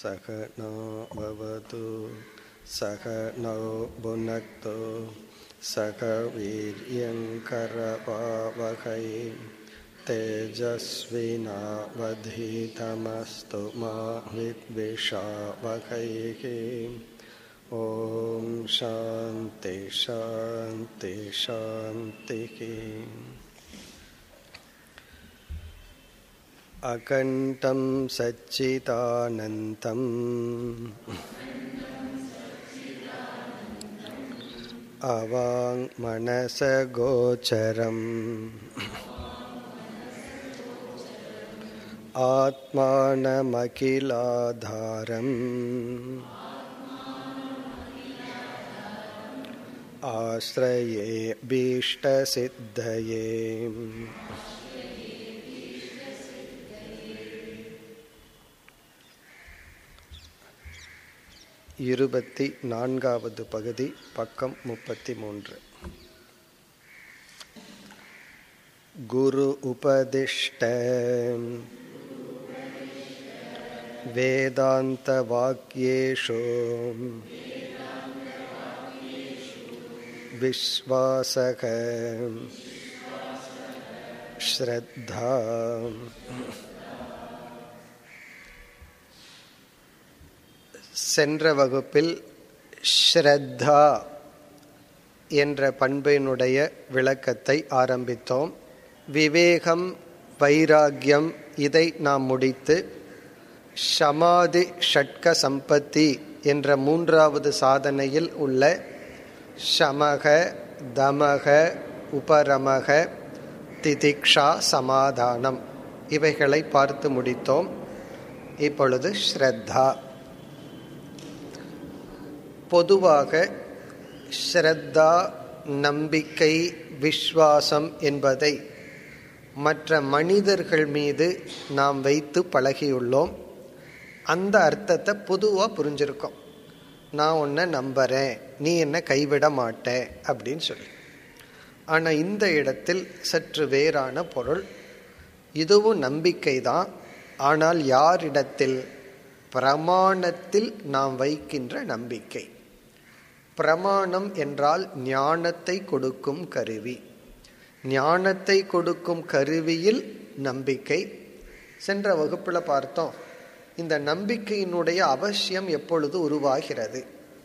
सह नो भवतु सह नौ भुनक्तु सह वीर्यङ्करपावहै तेजस्विनावधीतमस्तु मा विद्विषावहैः ॐ शान्ति शान्ति शान्तिः अकण्ठं सच्चिदानन्तम् अवाङ्मनसगोचरम् आत्मानमखिलाधारम् आश्रये भीष्टसिद्धये இருபத்தி நான்காவது பகுதி பக்கம் முப்பத்தி மூன்று குரு உபதிஷ்ட வேதாந்த வாக்கியேஷு விஸ்வாசக ஸ்ரத்தா சென்ற வகுப்பில் ஸ்ரத்தா என்ற பண்பினுடைய விளக்கத்தை ஆரம்பித்தோம் விவேகம் வைராகியம் இதை நாம் முடித்து ஷமாதி ஷட்க சம்பத்தி என்ற மூன்றாவது சாதனையில் உள்ள ஷமக தமக உபரமக திதிக்ஷா சமாதானம் இவைகளை பார்த்து முடித்தோம் இப்பொழுது ஸ்ரத்தா பொதுவாக ஸ்ரத்தா நம்பிக்கை விஸ்வாசம் என்பதை மற்ற மனிதர்கள் மீது நாம் வைத்து பழகியுள்ளோம் அந்த அர்த்தத்தை பொதுவாக புரிஞ்சிருக்கோம் நான் உன்னை நம்புறேன் நீ என்ன கைவிட மாட்ட அப்படின்னு சொல்லி ஆனால் இந்த இடத்தில் சற்று வேறான பொருள் இதுவும் நம்பிக்கை தான் ஆனால் யாரிடத்தில் பிரமாணத்தில் நாம் வைக்கின்ற நம்பிக்கை பிரமாணம் என்றால் ஞானத்தை கொடுக்கும் கருவி ஞானத்தை கொடுக்கும் கருவியில் நம்பிக்கை சென்ற வகுப்பில் பார்த்தோம் இந்த நம்பிக்கையினுடைய அவசியம் எப்பொழுது உருவாகிறது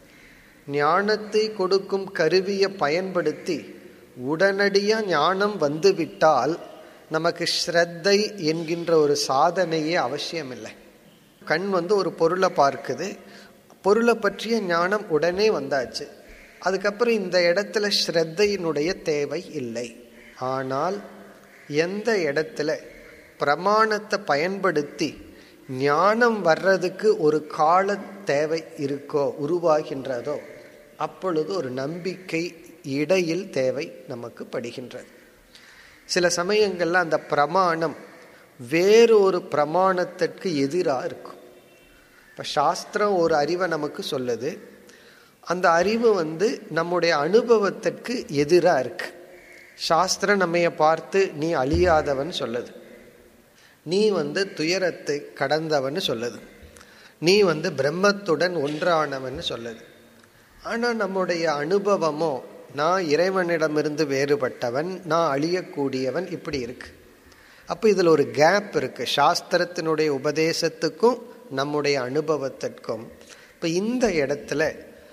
ஞானத்தை கொடுக்கும் கருவியை பயன்படுத்தி உடனடியாக ஞானம் வந்துவிட்டால் நமக்கு ஸ்ரத்தை என்கின்ற ஒரு சாதனையே அவசியம் இல்லை கண் வந்து ஒரு பொருளை பார்க்குது பொருளை பற்றிய ஞானம் உடனே வந்தாச்சு அதுக்கப்புறம் இந்த இடத்துல ஸ்ரத்தையினுடைய தேவை இல்லை ஆனால் எந்த இடத்துல பிரமாணத்தை பயன்படுத்தி ஞானம் வர்றதுக்கு ஒரு கால தேவை இருக்கோ உருவாகின்றதோ அப்பொழுது ஒரு நம்பிக்கை இடையில் தேவை நமக்கு படுகின்றது சில சமயங்கள்ல அந்த பிரமாணம் வேறு ஒரு பிரமாணத்திற்கு எதிராக இருக்கும் இப்போ சாஸ்திரம் ஒரு அறிவை நமக்கு சொல்லுது அந்த அறிவு வந்து நம்முடைய அனுபவத்திற்கு எதிராக இருக்கு சாஸ்திரம் நம்மைய பார்த்து நீ அழியாதவன் சொல்லுது நீ வந்து துயரத்தை கடந்தவன் சொல்லுது நீ வந்து பிரம்மத்துடன் ஒன்றானவன் சொல்லுது ஆனால் நம்முடைய அனுபவமோ நான் இறைவனிடமிருந்து வேறுபட்டவன் நான் அழியக்கூடியவன் இப்படி இருக்கு அப்போ இதில் ஒரு கேப் இருக்கு சாஸ்திரத்தினுடைய உபதேசத்துக்கும் நம்முடைய அனுபவத்திற்கும் இப்போ இந்த இடத்துல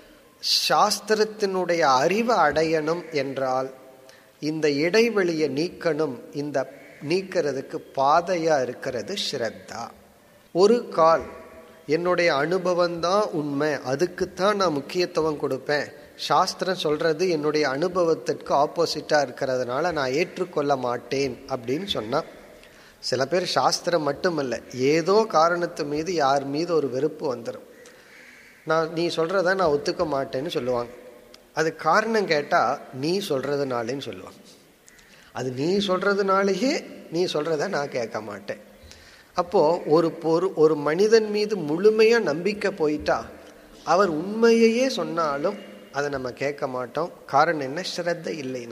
சாஸ்திரத்தினுடைய அறிவை அடையணும் என்றால் இந்த இடைவெளியை நீக்கணும் இந்த நீக்கிறதுக்கு பாதையா இருக்கிறது ஸ்ரத்தா ஒரு கால் என்னுடைய அனுபவம் தான் உண்மை அதுக்குத்தான் நான் முக்கியத்துவம் கொடுப்பேன் சாஸ்திரம் சொல்றது என்னுடைய அனுபவத்திற்கு ஆப்போசிட்டா இருக்கிறதுனால நான் ஏற்றுக்கொள்ள மாட்டேன் அப்படின்னு சொன்னா சில பேர் சாஸ்திரம் மட்டுமல்ல ஏதோ காரணத்து மீது யார் மீது ஒரு வெறுப்பு வந்துடும் நான் நீ சொல்றத நான் ஒத்துக்க மாட்டேன்னு சொல்லுவாங்க அது காரணம் கேட்டா நீ சொல்றதுனாலேன்னு சொல்லுவாங்க அது நீ சொல்றதுனாலேயே நீ சொல்றத நான் கேட்க மாட்டேன் அப்போ ஒரு பொரு ஒரு மனிதன் மீது முழுமையா நம்பிக்கை போயிட்டா அவர் உண்மையையே சொன்னாலும் அதை நம்ம கேட்க மாட்டோம் காரணம் என்ன ஸ்ரத்த இல்லைன்னா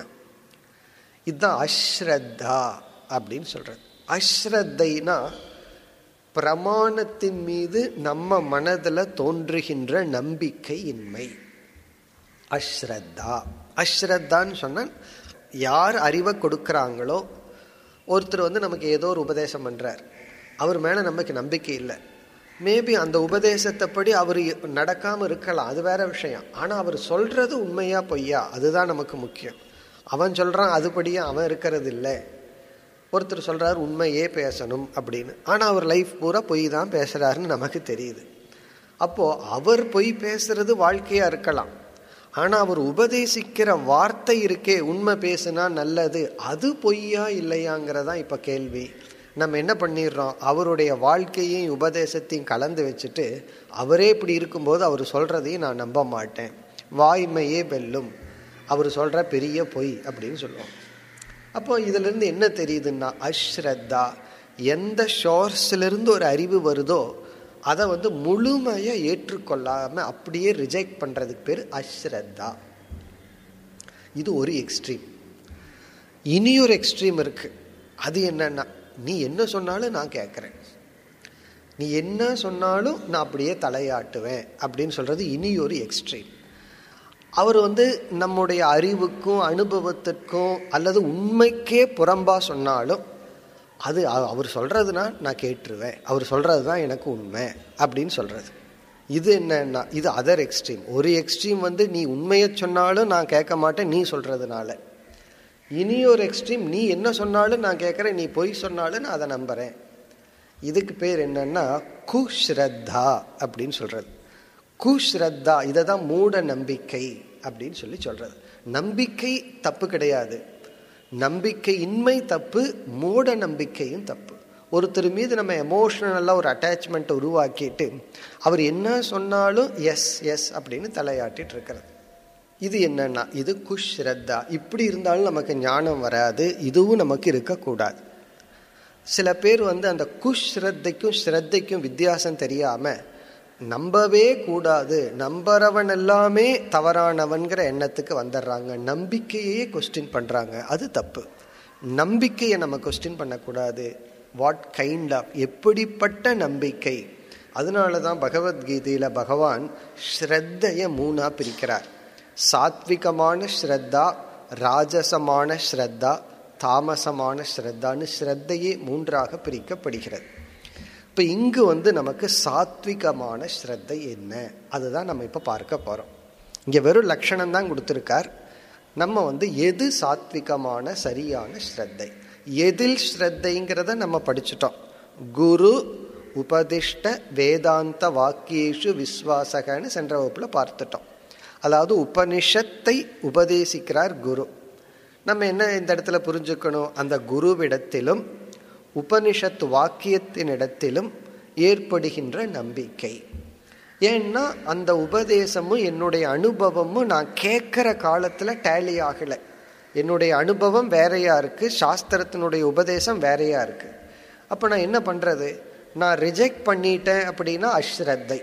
இதுதான் அஸ்ரத்தா அப்படின்னு சொல்றது அஸ்ரத்தைனா பிரமாணத்தின் மீது நம்ம மனதில் தோன்றுகின்ற நம்பிக்கை இன்மை அஸ்ரத்தா அஸ்ரத்தான்னு சொன்னால் யார் அறிவை கொடுக்குறாங்களோ ஒருத்தர் வந்து நமக்கு ஏதோ ஒரு உபதேசம் பண்ணுறார் அவர் மேலே நமக்கு நம்பிக்கை இல்லை மேபி அந்த உபதேசத்தைப்படி அவர் நடக்காமல் இருக்கலாம் அது வேற விஷயம் ஆனால் அவர் சொல்கிறது உண்மையா பொய்யா அதுதான் நமக்கு முக்கியம் அவன் சொல்கிறான் அதுபடியே அவன் இருக்கிறது இல்லை ஒருத்தர் சொல்கிறார் உண்மையே பேசணும் அப்படின்னு ஆனால் அவர் லைஃப் பூரா பொய் தான் பேசுகிறாருன்னு நமக்கு தெரியுது அப்போது அவர் பொய் பேசுறது வாழ்க்கையாக இருக்கலாம் ஆனால் அவர் உபதேசிக்கிற வார்த்தை இருக்கே உண்மை பேசுனா நல்லது அது பொய்யா இல்லையாங்கிறதான் இப்போ கேள்வி நம்ம என்ன பண்ணிடுறோம் அவருடைய வாழ்க்கையையும் உபதேசத்தையும் கலந்து வச்சுட்டு அவரே இப்படி இருக்கும்போது அவர் சொல்கிறதையும் நான் நம்ப மாட்டேன் வாய்மையே வெல்லும் அவர் சொல்கிற பெரிய பொய் அப்படின்னு சொல்லுவோம் அப்போ இதிலிருந்து என்ன தெரியுதுன்னா அஸ்ரத்தா எந்த ஷோர்ஸ்லேருந்து ஒரு அறிவு வருதோ அதை வந்து முழுமையாக ஏற்றுக்கொள்ளாமல் அப்படியே ரிஜெக்ட் பண்ணுறதுக்கு பேர் அஸ்ரத்தா இது ஒரு எக்ஸ்ட்ரீம் இனி ஒரு எக்ஸ்ட்ரீம் இருக்கு அது என்னன்னா நீ என்ன சொன்னாலும் நான் கேட்குறேன் நீ என்ன சொன்னாலும் நான் அப்படியே தலையாட்டுவேன் அப்படின்னு சொல்றது இனி ஒரு எக்ஸ்ட்ரீம் அவர் வந்து நம்முடைய அறிவுக்கும் அனுபவத்திற்கும் அல்லது உண்மைக்கே புறம்பா சொன்னாலும் அது அவர் சொல்றதுனா நான் கேட்டுருவேன் அவர் சொல்றது தான் எனக்கு உண்மை அப்படின்னு சொல்றது இது என்னன்னா இது அதர் எக்ஸ்ட்ரீம் ஒரு எக்ஸ்ட்ரீம் வந்து நீ உண்மையை சொன்னாலும் நான் கேட்க மாட்டேன் நீ சொல்றதுனால இனி ஒரு எக்ஸ்ட்ரீம் நீ என்ன சொன்னாலும் நான் கேட்குறேன் நீ பொய் சொன்னாலும் நான் அதை நம்புறேன் இதுக்கு பேர் என்னன்னா குஸ்ரத்தா அப்படின்னு சொல்றது குஸ்ரத்தா இதை தான் மூட நம்பிக்கை அப்படின்னு சொல்லி சொல்றது நம்பிக்கை தப்பு கிடையாது நம்பிக்கை இன்மை தப்பு மூட நம்பிக்கையும் தப்பு ஒருத்தர் மீது நம்ம எமோஷனலாக ஒரு அட்டாச்மெண்ட் உருவாக்கிட்டு அவர் என்ன சொன்னாலும் எஸ் எஸ் அப்படின்னு தலையாட்டிட்டு இருக்கிறது இது என்னன்னா இது குஷ்ரத்தா இப்படி இருந்தாலும் நமக்கு ஞானம் வராது இதுவும் நமக்கு இருக்கக்கூடாது சில பேர் வந்து அந்த குஷ்ரத்தைக்கும் ஸ்ரத்தைக்கும் வித்தியாசம் தெரியாம நம்பவே கூடாது நம்புறவன் எல்லாமே தவறானவன்கிற எண்ணத்துக்கு வந்துடுறாங்க நம்பிக்கையே கொஸ்டின் பண்றாங்க அது தப்பு நம்பிக்கையை நம்ம கொஸ்டின் பண்ணக்கூடாது வாட் கைண்ட் ஆஃப் எப்படிப்பட்ட நம்பிக்கை அதனால தான் பகவத்கீதையில பகவான் ஸ்ரத்தைய மூணா பிரிக்கிறார் சாத்விகமான ஸ்ரத்தா ராஜசமான ஸ்ரத்தா தாமசமான ஸ்ரத்தான்னு ஸ்ரத்தையே மூன்றாக பிரிக்கப்படுகிறது இப்போ இங்கு வந்து நமக்கு சாத்விகமான ஸ்ரத்தை என்ன அதுதான் நம்ம இப்போ பார்க்க போகிறோம் இங்கே வெறும் லட்சணம் தான் கொடுத்துருக்கார் நம்ம வந்து எது சாத்விகமான சரியான ஸ்ரத்தை எதில் ஸ்ரத்தைங்கிறத நம்ம படிச்சுட்டோம் குரு உபதிஷ்ட வேதாந்த வாக்கியேஷு விஸ்வாசகன்னு சென்ற வகுப்பில் பார்த்துட்டோம் அதாவது உபனிஷத்தை உபதேசிக்கிறார் குரு நம்ம என்ன இந்த இடத்துல புரிஞ்சுக்கணும் அந்த குருவிடத்திலும் உபனிஷத் வாக்கியத்தின் இடத்திலும் ஏற்படுகின்ற நம்பிக்கை ஏன்னா அந்த உபதேசமும் என்னுடைய அனுபவமும் நான் கேட்குற காலத்தில் டேலி ஆகலை என்னுடைய அனுபவம் வேறையா இருக்கு சாஸ்திரத்தினுடைய உபதேசம் வேறையா இருக்கு அப்போ நான் என்ன பண்ணுறது நான் ரிஜெக்ட் பண்ணிட்டேன் அப்படின்னா அஸ்ரத்தை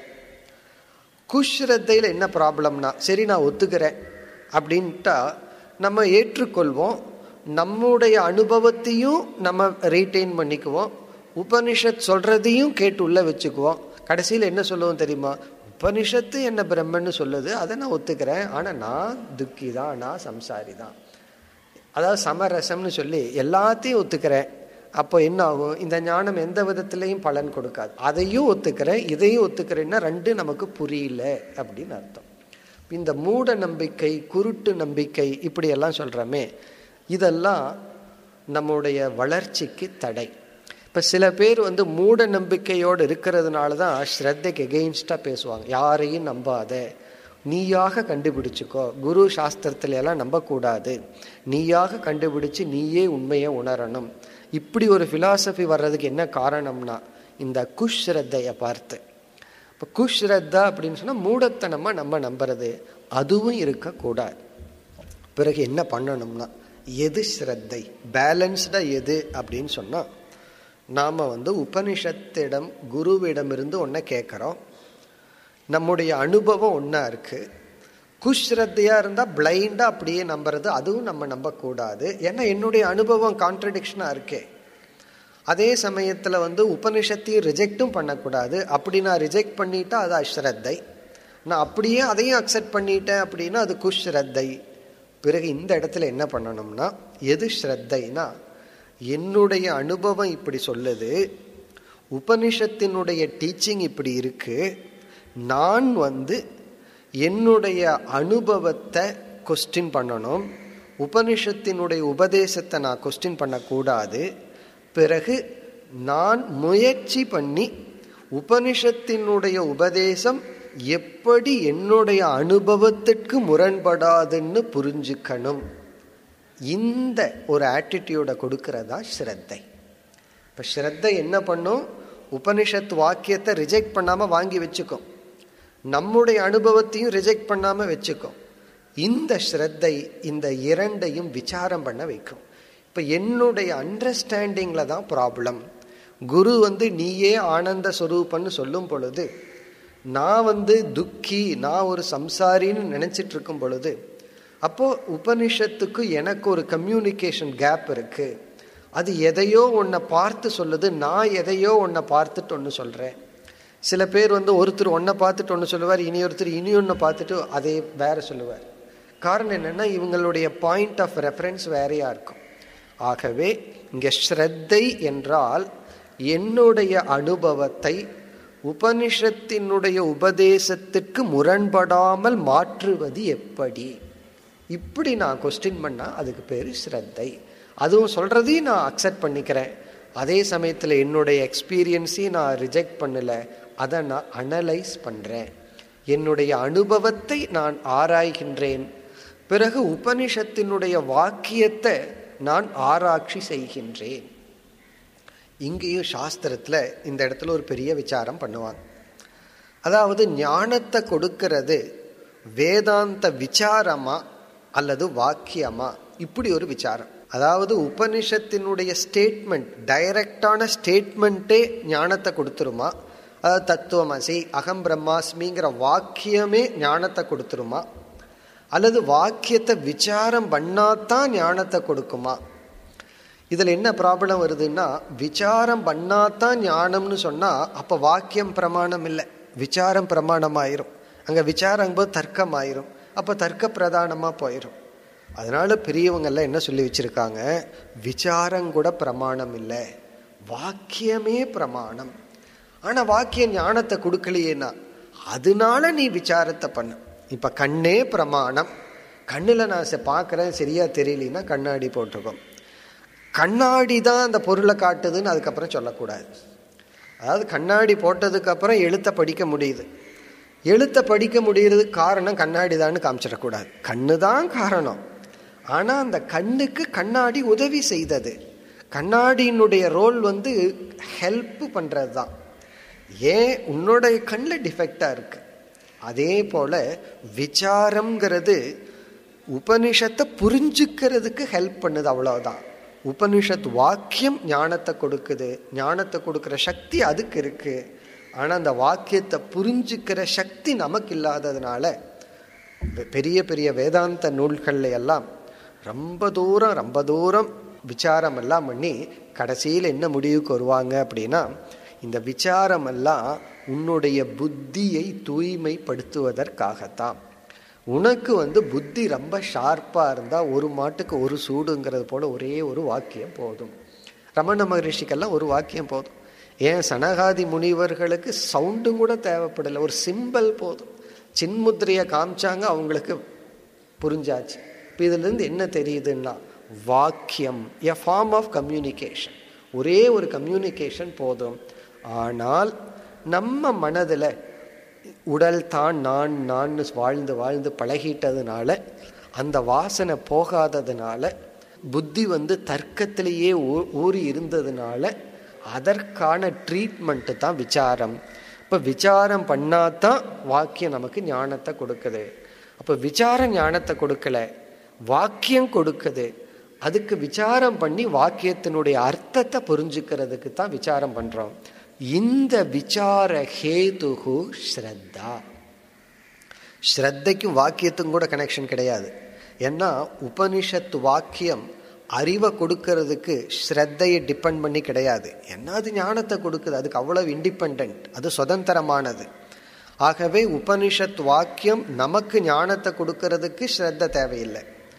குஷ்ரத்தையில் என்ன ப்ராப்ளம்னா சரி நான் ஒத்துக்கிறேன் அப்படின்ட்டா நம்ம ஏற்றுக்கொள்வோம் நம்முடைய அனுபவத்தையும் நம்ம ரீட்டைன் பண்ணிக்குவோம் உபனிஷத் சொல்றதையும் கேட்டு உள்ள வச்சுக்குவோம் கடைசியில் என்ன சொல்லுவோம் தெரியுமா உபனிஷத்து என்ன பிரம்மன்னு சொல்லுது அதை நான் ஒத்துக்கிறேன் ஆனால் நான் துக்கி தான் நான் சம்சாரி தான் அதாவது சமரசம்னு சொல்லி எல்லாத்தையும் ஒத்துக்கிறேன் அப்போ என்ன ஆகும் இந்த ஞானம் எந்த விதத்திலையும் பலன் கொடுக்காது அதையும் ஒத்துக்கிறேன் இதையும் ஒத்துக்கிறேன்னா ரெண்டு நமக்கு புரியல அப்படின்னு அர்த்தம் இந்த மூட நம்பிக்கை குருட்டு நம்பிக்கை இப்படி எல்லாம் சொல்கிறோமே இதெல்லாம் நம்முடைய வளர்ச்சிக்கு தடை இப்போ சில பேர் வந்து மூட நம்பிக்கையோடு இருக்கிறதுனால தான் ஸ்ரத்தைக்கு எகெயின்ஸ்டாக பேசுவாங்க யாரையும் நம்பாத நீயாக கண்டுபிடிச்சுக்கோ குரு சாஸ்திரத்துல எல்லாம் நம்பக்கூடாது நீயாக கண்டுபிடிச்சு நீயே உண்மையை உணரணும் இப்படி ஒரு ஃபிலாசபி வர்றதுக்கு என்ன காரணம்னா இந்த குஷ்ரத்தையை பார்த்து இப்போ குஷ்ரத்தா அப்படின்னு சொன்னால் மூடத்தனமாக நம்ம நம்புறது அதுவும் இருக்கக்கூடாது பிறகு என்ன பண்ணணும்னா எது ஸ்ரத்தை பேலன்ஸ்டாக எது அப்படின்னு சொன்னால் நாம் வந்து உபனிஷத்திடம் குருவிடமிருந்து ஒன்றை கேட்குறோம் நம்முடைய அனுபவம் ஒன்றா இருக்குது குஷ்ரத்தையாக இருந்தால் பிளைண்டாக அப்படியே நம்புறது அதுவும் நம்ம நம்பக்கூடாது ஏன்னா என்னுடைய அனுபவம் கான்ட்ரடிக்ஷனாக இருக்கே அதே சமயத்தில் வந்து உபனிஷத்தையும் ரிஜெக்டும் பண்ணக்கூடாது அப்படி நான் ரிஜெக்ட் பண்ணிட்டா அது அஸ்ரத்தை நான் அப்படியே அதையும் அக்செப்ட் பண்ணிட்டேன் அப்படின்னா அது குஷ்ரத்தை பிறகு இந்த இடத்துல என்ன பண்ணணும்னா எது ஸ்ரத்தைனா என்னுடைய அனுபவம் இப்படி சொல்லுது உபனிஷத்தினுடைய டீச்சிங் இப்படி இருக்கு நான் வந்து என்னுடைய அனுபவத்தை கொஸ்டின் பண்ணணும் உபனிஷத்தினுடைய உபதேசத்தை நான் கொஸ்டின் பண்ணக்கூடாது பிறகு நான் முயற்சி பண்ணி உபனிஷத்தினுடைய உபதேசம் எப்படி என்னுடைய அனுபவத்திற்கு முரண்படாதுன்னு புரிஞ்சுக்கணும் இந்த ஒரு ஆட்டிடியூடை கொடுக்கறதா ஸ்ரத்தை இப்போ ஸ்ரத்தை என்ன பண்ணும் உபனிஷத் வாக்கியத்தை ரிஜெக்ட் பண்ணாமல் வாங்கி வச்சுக்கும் நம்முடைய அனுபவத்தையும் ரிஜெக்ட் பண்ணாமல் வச்சுக்கும் இந்த ஸ்ரத்தை இந்த இரண்டையும் விசாரம் பண்ண வைக்கும் இப்போ என்னுடைய அண்டர்ஸ்டாண்டிங்கில் தான் ப்ராப்ளம் குரு வந்து நீயே ஆனந்த ஸ்வரூபன்னு சொல்லும் பொழுது நான் வந்து துக்கி நான் ஒரு சம்சாரின்னு நினச்சிட்டு இருக்கும் பொழுது அப்போ உபனிஷத்துக்கு எனக்கு ஒரு கம்யூனிகேஷன் கேப் இருக்கு அது எதையோ ஒன்றை பார்த்து சொல்லுது நான் எதையோ ஒன்றை பார்த்துட்டு ஒன்று சொல்கிறேன் சில பேர் வந்து ஒருத்தர் ஒன்றை பார்த்துட்டு ஒன்று சொல்லுவார் இனி ஒருத்தர் இனி ஒன்று பார்த்துட்டு அதே வேற சொல்லுவார் காரணம் என்னென்னா இவங்களுடைய பாயிண்ட் ஆஃப் ரெஃபரன்ஸ் வேறையாக இருக்கும் ஆகவே இங்கே ஸ்ரத்தை என்றால் என்னுடைய அனுபவத்தை உபனிஷத்தினுடைய உபதேசத்திற்கு முரண்படாமல் மாற்றுவது எப்படி இப்படி நான் கொஸ்டின் பண்ணால் அதுக்கு பேர் ஸ்ரத்தை அதுவும் சொல்கிறதையும் நான் அக்செப்ட் பண்ணிக்கிறேன் அதே சமயத்தில் என்னுடைய எக்ஸ்பீரியன்ஸையும் நான் ரிஜெக்ட் பண்ணலை அதை நான் அனலைஸ் பண்ணுறேன் என்னுடைய அனுபவத்தை நான் ஆராய்கின்றேன் பிறகு உபனிஷத்தினுடைய வாக்கியத்தை நான் ஆராய்ச்சி செய்கின்றேன் இங்கேயும் சாஸ்திரத்தில் இந்த இடத்துல ஒரு பெரிய விசாரம் பண்ணுவாங்க அதாவது ஞானத்தை கொடுக்கிறது வேதாந்த விசாரமா அல்லது வாக்கியமா இப்படி ஒரு விசாரம் அதாவது உபனிஷத்தினுடைய ஸ்டேட்மெண்ட் டைரக்டான ஸ்டேட்மெண்ட்டே ஞானத்தை கொடுத்துருமா அதாவது தத்துவமசி அகம் பிரம்மாஸ்மிங்கிற வாக்கியமே ஞானத்தை கொடுத்துருமா அல்லது வாக்கியத்தை விசாரம் பண்ணாதான் ஞானத்தை கொடுக்குமா இதில் என்ன ப்ராப்ளம் வருதுன்னா விசாரம் பண்ணாதான் ஞானம்னு சொன்னால் அப்போ வாக்கியம் பிரமாணம் இல்லை விசாரம் பிரமாணம் ஆயிரும் அங்கே விசாரம் போது தர்க்கம் ஆயிரும் அப்போ தர்க்க பிரதானமாக போயிடும் அதனால பெரியவங்கெல்லாம் என்ன சொல்லி வச்சிருக்காங்க விசாரம் கூட பிரமாணம் இல்லை வாக்கியமே பிரமாணம் ஆனால் வாக்கிய ஞானத்தை கொடுக்கலையேனா அதனால நீ விசாரத்தை பண்ண இப்போ கண்ணே பிரமாணம் கண்ணில் நான் பார்க்குறேன் சரியா தெரியலனா கண்ணாடி போட்டிருக்கோம் கண்ணாடி தான் அந்த பொருளை காட்டுதுன்னு அதுக்கப்புறம் சொல்லக்கூடாது அதாவது கண்ணாடி போட்டதுக்கு அப்புறம் எழுத்தை படிக்க முடியுது எழுத்தை படிக்க முடியறதுக்கு காரணம் கண்ணாடி தான் காமிச்சிடக்கூடாது கண்ணு தான் காரணம் ஆனால் அந்த கண்ணுக்கு கண்ணாடி உதவி செய்தது கண்ணாடியினுடைய ரோல் வந்து ஹெல்ப் பண்ணுறது தான் ஏன் உன்னுடைய கண்ணில் டிஃபெக்டாக இருக்கு அதே போல் விசாரம்ங்கிறது உபனிஷத்தை புரிஞ்சுக்கிறதுக்கு ஹெல்ப் பண்ணுது அவ்வளோதான் உபனிஷத் வாக்கியம் ஞானத்தை கொடுக்குது ஞானத்தை கொடுக்குற சக்தி அதுக்கு இருக்கு ஆனால் அந்த வாக்கியத்தை புரிஞ்சுக்கிற சக்தி நமக்கு இல்லாததுனால பெரிய பெரிய வேதாந்த நூல்கள்ல எல்லாம் ரொம்ப தூரம் ரொம்ப தூரம் விசாரம் எல்லாம் பண்ணி கடைசியில் என்ன முடிவுக்கு வருவாங்க அப்படின்னா இந்த விசாரம் எல்லாம் உன்னுடைய புத்தியை தூய்மைப்படுத்துவதற்காகத்தான் உனக்கு வந்து புத்தி ரொம்ப ஷார்ப்பாக இருந்தால் ஒரு மாட்டுக்கு ஒரு சூடுங்கிறது போல ஒரே ஒரு வாக்கியம் போதும் ரமண மகரிஷிக்கெல்லாம் ஒரு வாக்கியம் போதும் ஏன் சனகாதி முனிவர்களுக்கு சவுண்டும் கூட தேவைப்படலை ஒரு சிம்பல் போதும் சின்முத்திரையை காமிச்சாங்க அவங்களுக்கு புரிஞ்சாச்சு இப்போ இதுலேருந்து என்ன தெரியுதுன்னா வாக்கியம் எ ஃபார்ம் ஆஃப் கம்யூனிகேஷன் ஒரே ஒரு கம்யூனிகேஷன் போதும் ஆனால் நம்ம மனதில் உடல் தான் நான் நான் வாழ்ந்து வாழ்ந்து பழகிட்டதுனால அந்த வாசனை போகாததுனால புத்தி வந்து தர்க்கத்திலேயே ஊறி இருந்ததுனால அதற்கான ட்ரீட்மெண்ட்டு தான் விசாரம் இப்போ விசாரம் பண்ணாதான் வாக்கியம் நமக்கு ஞானத்தை கொடுக்குது அப்போ விசாரம் ஞானத்தை கொடுக்கல வாக்கியம் கொடுக்குது அதுக்கு விசாரம் பண்ணி வாக்கியத்தினுடைய அர்த்தத்தை புரிஞ்சுக்கிறதுக்கு தான் விசாரம் பண்ணுறோம் இந்த விசார ஹேதுகு ஸ்ரத்தா ஸ்ரத்தைக்கும் வாக்கியத்துக்கும் கூட கனெக்ஷன் கிடையாது ஏன்னா உபனிஷத்து வாக்கியம் அறிவை கொடுக்கறதுக்கு ஸ்ரத்தையை டிபெண்ட் பண்ணி கிடையாது என்ன அது ஞானத்தை கொடுக்குது அதுக்கு அவ்வளவு இண்டிபெண்ட் அது சுதந்திரமானது ஆகவே உபனிஷத் வாக்கியம் நமக்கு ஞானத்தை கொடுக்கறதுக்கு ஸ்ரத்த தேவையில்லை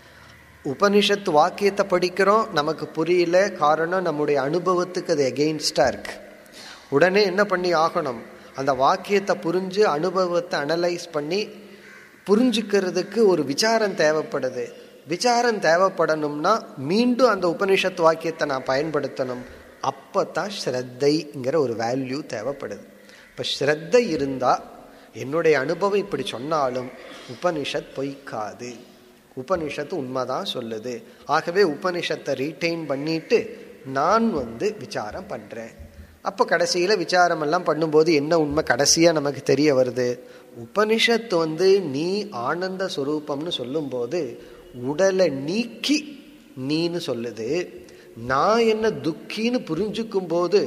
உபனிஷத் வாக்கியத்தை படிக்கிறோம் நமக்கு புரியல காரணம் நம்முடைய அனுபவத்துக்கு அது எகெயின்ஸ்டா இருக்கு உடனே என்ன பண்ணி ஆகணும் அந்த வாக்கியத்தை புரிஞ்சு அனுபவத்தை அனலைஸ் பண்ணி புரிஞ்சுக்கிறதுக்கு ஒரு விசாரம் தேவைப்படுது விசாரம் தேவைப்படணும்னா மீண்டும் அந்த உபனிஷத் வாக்கியத்தை நான் பயன்படுத்தணும் அப்போ தான் ஸ்ரத்தைங்கிற ஒரு வேல்யூ தேவைப்படுது இப்போ ஸ்ரத்தை இருந்தால் என்னுடைய அனுபவம் இப்படி சொன்னாலும் உபனிஷத் பொய்க்காது உபனிஷத்து உண்மைதான் சொல்லுது ஆகவே உபனிஷத்தை ரீட்டைன் பண்ணிட்டு நான் வந்து விசாரம் பண்ணுறேன் அப்போ கடைசியில் விசாரம் எல்லாம் பண்ணும்போது என்ன உண்மை கடைசியாக நமக்கு தெரிய வருது உபனிஷத்து வந்து நீ ஆனந்த சுரூபம்னு சொல்லும்போது உடலை நீக்கி நீன்னு சொல்லுது நான் என்ன துக்கின்னு புரிஞ்சுக்கும் போது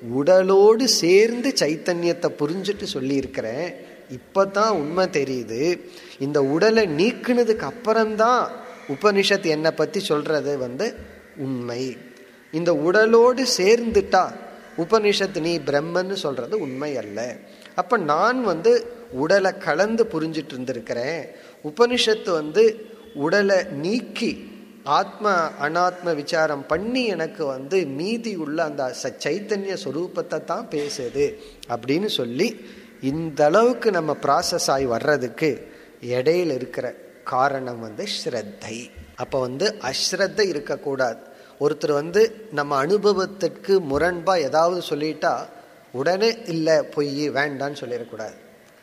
உடலோடு சேர்ந்து சைத்தன்யத்தை புரிஞ்சுட்டு சொல்லியிருக்கிறேன் இப்பதான் உண்மை தெரியுது இந்த உடலை நீக்குனதுக்கு அப்புறம்தான் உபனிஷத் என்னை பத்தி சொல்றது வந்து உண்மை இந்த உடலோடு சேர்ந்துட்டா உபனிஷத்து நீ பிரம்மன்னு சொல்றது உண்மை அல்ல அப்ப நான் வந்து உடலை கலந்து புரிஞ்சிட்டு இருந்திருக்கிறேன் உபனிஷத்து வந்து உடலை நீக்கி ஆத்ம அனாத்ம விசாரம் பண்ணி எனக்கு வந்து மீதி உள்ள அந்த ச- சைத்தன்ய சொரூபத்தை தான் பேசுது அப்படின்னு சொல்லி இந்த அளவுக்கு நம்ம ப்ராசஸ் ஆகி வர்றதுக்கு இடையில இருக்கிற காரணம் வந்து ஸ்ரத்தை அப்போ வந்து அஸ்ரத்தை இருக்கக்கூடாது ஒருத்தர் வந்து நம்ம அனுபவத்திற்கு முரண்பா ஏதாவது சொல்லிட்டா உடனே இல்லை பொய் வேண்டான்னு சொல்லிடக்கூடாது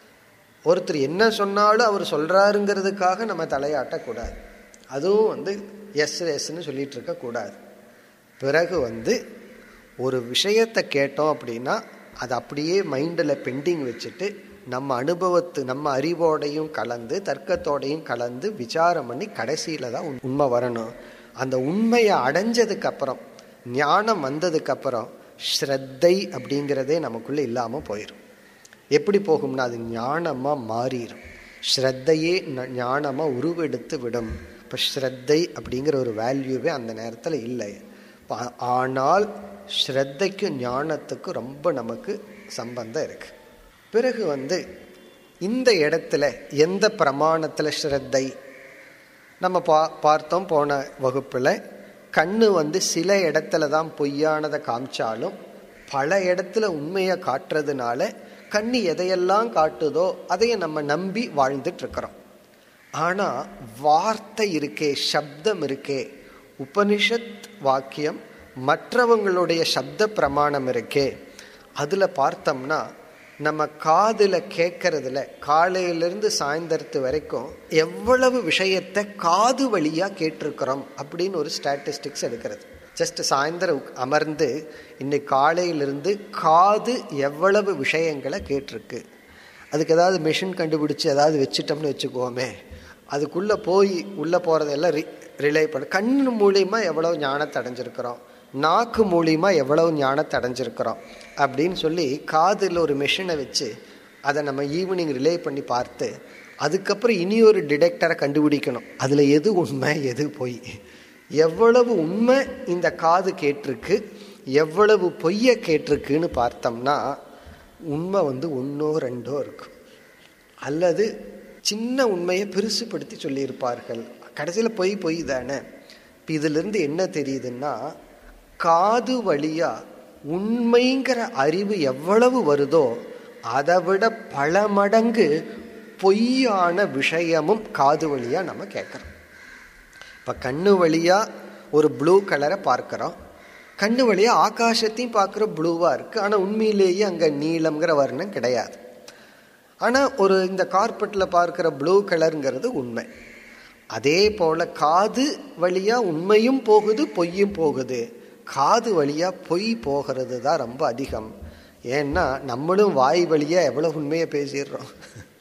ஒருத்தர் என்ன சொன்னாலும் அவர் சொல்றாருங்கிறதுக்காக நம்ம தலையாட்டக்கூடாது அதுவும் வந்து எஸ் எஸ்ன்னு சொல்லிட்டு இருக்க கூடாது பிறகு வந்து ஒரு விஷயத்தை கேட்டோம் அப்படின்னா அது அப்படியே மைண்டில் பெண்டிங் வச்சுட்டு நம்ம அனுபவத்து நம்ம அறிவோடையும் கலந்து தர்க்கத்தோடையும் கலந்து விசாரம் பண்ணி கடைசியில தான் உண்- உண்மை வரணும் அந்த உண்மையை அடைஞ்சதுக்கு அப்புறம் ஞானம் வந்ததுக்கு அப்புறம் ஸ்ரத்தை அப்படிங்கிறதே நமக்குள்ள இல்லாம போயிடும் எப்படி போகும்னா அது ஞானமா மாறிடும் ஸ்ரத்தையே ந- ஞானமா உருவெடுத்து விடும் இப்போ ஸ்ரத்தை அப்படிங்கிற ஒரு வேல்யூவே அந்த நேரத்தில் இல்லை பா- ஆனால் ஸ்ரத்தைக்கும் ஞானத்துக்கும் ரொம்ப நமக்கு சம்பந்தம் இருக்கு பிறகு வந்து இந்த இடத்துல எந்த பிரமாணத்தில் ஸ்ரத்தை நம்ம பா பார்த்தோம் போன வகுப்பில் கண்ணு வந்து சில இடத்துல தான் பொய்யானதை காமிச்சாலும் பல இடத்துல உண்மையை காட்டுறதுனால கண்ணு எதையெல்லாம் காட்டுதோ அதைய நம்ம நம்பி வாழ்ந்துட்டு இருக்கிறோம் ஆனா வார்த்தை இருக்கே சப்தம் இருக்கே உபனிஷத் வாக்கியம் மற்றவங்களுடைய சப்த பிரமாணம் இருக்கே அதுல பார்த்தோம்னா நம்ம காதுல கேட்கறதுல காலையிலிருந்து சாயந்தரத்து வரைக்கும் எவ்வளவு விஷயத்தை காது வழியா கேட்டிருக்கிறோம் அப்படின்னு ஒரு ஸ்டாட்டிஸ்டிக்ஸ் எடுக்கிறது ஜஸ்ட் சாயந்தரம் உக்- அமர்ந்து இன்னைக்கு காலையிலிருந்து காது எவ்வளவு விஷயங்களை கேட்டிருக்கு அதுக்கு ஏதாவது மெஷின் கண்டுபிடிச்சு ஏதாவது வச்சுட்டோம்னு வச்சுக்குவோமே அதுக்குள்ள போய் உள்ள போறதெல்லாம் ரி ரிலே பண்ண கண்ணு மூலியமா எவ்வளவு ஞானத்தை அடைஞ்சிருக்கிறோம் நாக்கு மூலியமா எவ்வளவு ஞானத்தை அடைஞ்சிருக்கிறோம் அப்படின்னு சொல்லி காதில் ஒரு மெஷினை வச்சு அதை நம்ம ஈவினிங் ரிலே பண்ணி பார்த்து அதுக்கப்புறம் இனி ஒரு டிடெக்டரை கண்டுபிடிக்கணும் அதுல எது உண்மை எது பொய் எவ்வளவு உண்மை இந்த காது கேட்டிருக்கு எவ்வளவு பொய்ய கேட்டிருக்குன்னு பார்த்தோம்னா உண்மை வந்து ஒன்றோ ரெண்டோ இருக்கும் அல்லது சின்ன உண்மையை பெருசுப்படுத்தி சொல்லியிருப்பார்கள் கடைசியில் பொய் பொய் தானே இப்போ இதிலிருந்து என்ன தெரியுதுன்னா காது வழியா உண்மைங்கிற அறிவு எவ்வளவு வருதோ அதை விட பல மடங்கு பொய்யான விஷயமும் காது வழியா நம்ம கேட்குறோம் இப்போ கண்ணு வழியா ஒரு ப்ளூ கலரை பார்க்குறோம் கண்ணு வழியா ஆகாசத்தையும் பார்க்குற ப்ளூவாக இருக்குது ஆனால் உண்மையிலேயே அங்கே நீலம்ங்கிற வர்ணம் கிடையாது ஆனால் ஒரு இந்த கார்பெட்டில் பார்க்குற ப்ளூ கலருங்கிறது உண்மை அதே போல் காது வழியாக உண்மையும் போகுது பொய்யும் போகுது காது வழியாக பொய் போகிறது தான் ரொம்ப அதிகம் ஏன்னா நம்மளும் வாய் வழியாக எவ்வளோ உண்மையை பேசிடுறோம்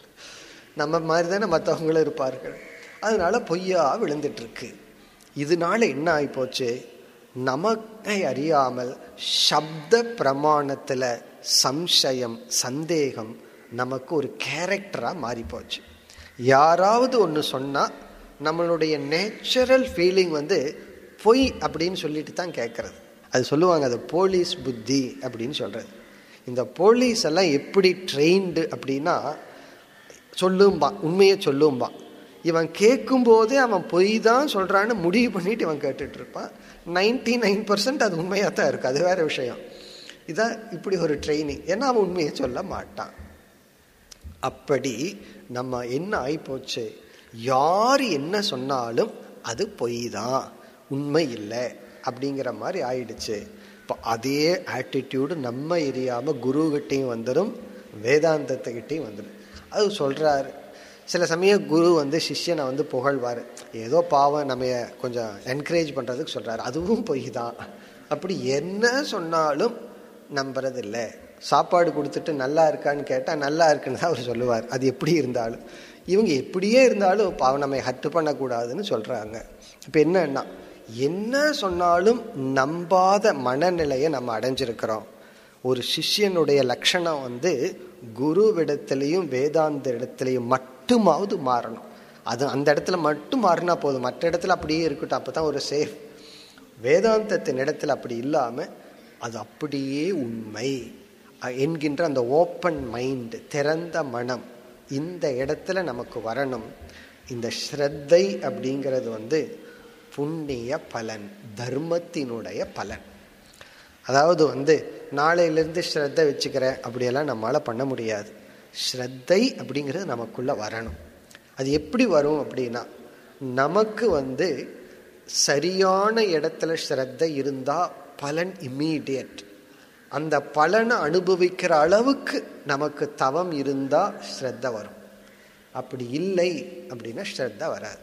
நம்ம மாதிரி தானே மற்றவங்களும் இருப்பார்கள் அதனால பொய்யா விழுந்துட்டு இருக்கு இதனால என்ன ஆயிப்போச்சு நமக்கை அறியாமல் சப்த பிரமாணத்துல சம்சயம் சந்தேகம் நமக்கு ஒரு கேரக்டரா மாறி போச்சு யாராவது ஒன்று சொன்னா நம்மளுடைய நேச்சுரல் ஃபீலிங் வந்து பொய் அப்படின்னு சொல்லிட்டு தான் கேட்கறது அது சொல்லுவாங்க அது போலீஸ் புத்தி அப்படின்னு சொல்றது இந்த போலீஸ் எல்லாம் எப்படி ட்ரெயின்டு அப்படின்னா சொல்லும்பா உண்மையை சொல்லும்பா இவன் கேட்கும்போதே அவன் பொய் தான் சொல்றான்னு முடிவு பண்ணிட்டு இவன் கேட்டுட்டு இருப்பான் நைன்டி நைன் பர்சன்ட் அது உண்மையாக தான் இருக்கு அது வேற விஷயம் இதான் இப்படி ஒரு ட்ரைனிங் ஏன்னா அவன் உண்மையை சொல்ல மாட்டான் அப்படி நம்ம என்ன ஆயிப்போச்சு யார் என்ன சொன்னாலும் அது பொய் தான் உண்மை இல்லை அப்படிங்கிற மாதிரி ஆயிடுச்சு இப்போ அதே ஆட்டிடியூடு நம்ம எரியாம குருகிட்டையும் வந்துடும் வேதாந்தத்துக்கிட்டையும் வந்துடும் அது சொல்றாரு சில சமயம் குரு வந்து சிஷ்யனை வந்து புகழ்வார் ஏதோ பாவம் நம்ம கொஞ்சம் என்கரேஜ் பண்ணுறதுக்கு சொல்கிறாரு அதுவும் பொய் தான் அப்படி என்ன சொன்னாலும் நம்புறது இல்லை சாப்பாடு கொடுத்துட்டு நல்லா இருக்கான்னு கேட்டால் நல்லா இருக்குன்னு தான் அவர் சொல்லுவார் அது எப்படி இருந்தாலும் இவங்க எப்படியே இருந்தாலும் பாவம் நம்ம ஹட்டு பண்ணக்கூடாதுன்னு சொல்கிறாங்க இப்போ என்னன்னா என்ன சொன்னாலும் நம்பாத மனநிலையை நம்ம அடைஞ்சிருக்கிறோம் ஒரு சிஷ்யனுடைய லட்சணம் வந்து குருவிடத்திலையும் வேதாந்த இடத்துலையும் மட்டுமாவது மாறணும் அது அந்த இடத்துல மட்டும் மாறினா போதும் மற்ற இடத்துல அப்படியே இருக்கட்டும் அப்போ தான் ஒரு சேஃப் வேதாந்தத்தின் இடத்துல அப்படி இல்லாமல் அது அப்படியே உண்மை என்கின்ற அந்த ஓப்பன் மைண்ட் திறந்த மனம் இந்த இடத்துல நமக்கு வரணும் இந்த ஸ்ரத்தை அப்படிங்கிறது வந்து புண்ணிய பலன் தர்மத்தினுடைய பலன் அதாவது வந்து நாளையிலேருந்து ஸ்ரத்தை வச்சுக்கிறேன் அப்படியெல்லாம் நம்மளால் பண்ண முடியாது ஸ்ரத்தை அப்படிங்கிறது நமக்குள்ள வரணும் அது எப்படி வரும் அப்படின்னா நமக்கு வந்து சரியான இடத்துல ஸ்ரத்தை இருந்தால் பலன் இம்மீடியட் அந்த பலனை அனுபவிக்கிற அளவுக்கு நமக்கு தவம் இருந்தால் ஸ்ரத்த வரும் அப்படி இல்லை அப்படின்னா ஸ்ரத்த வராது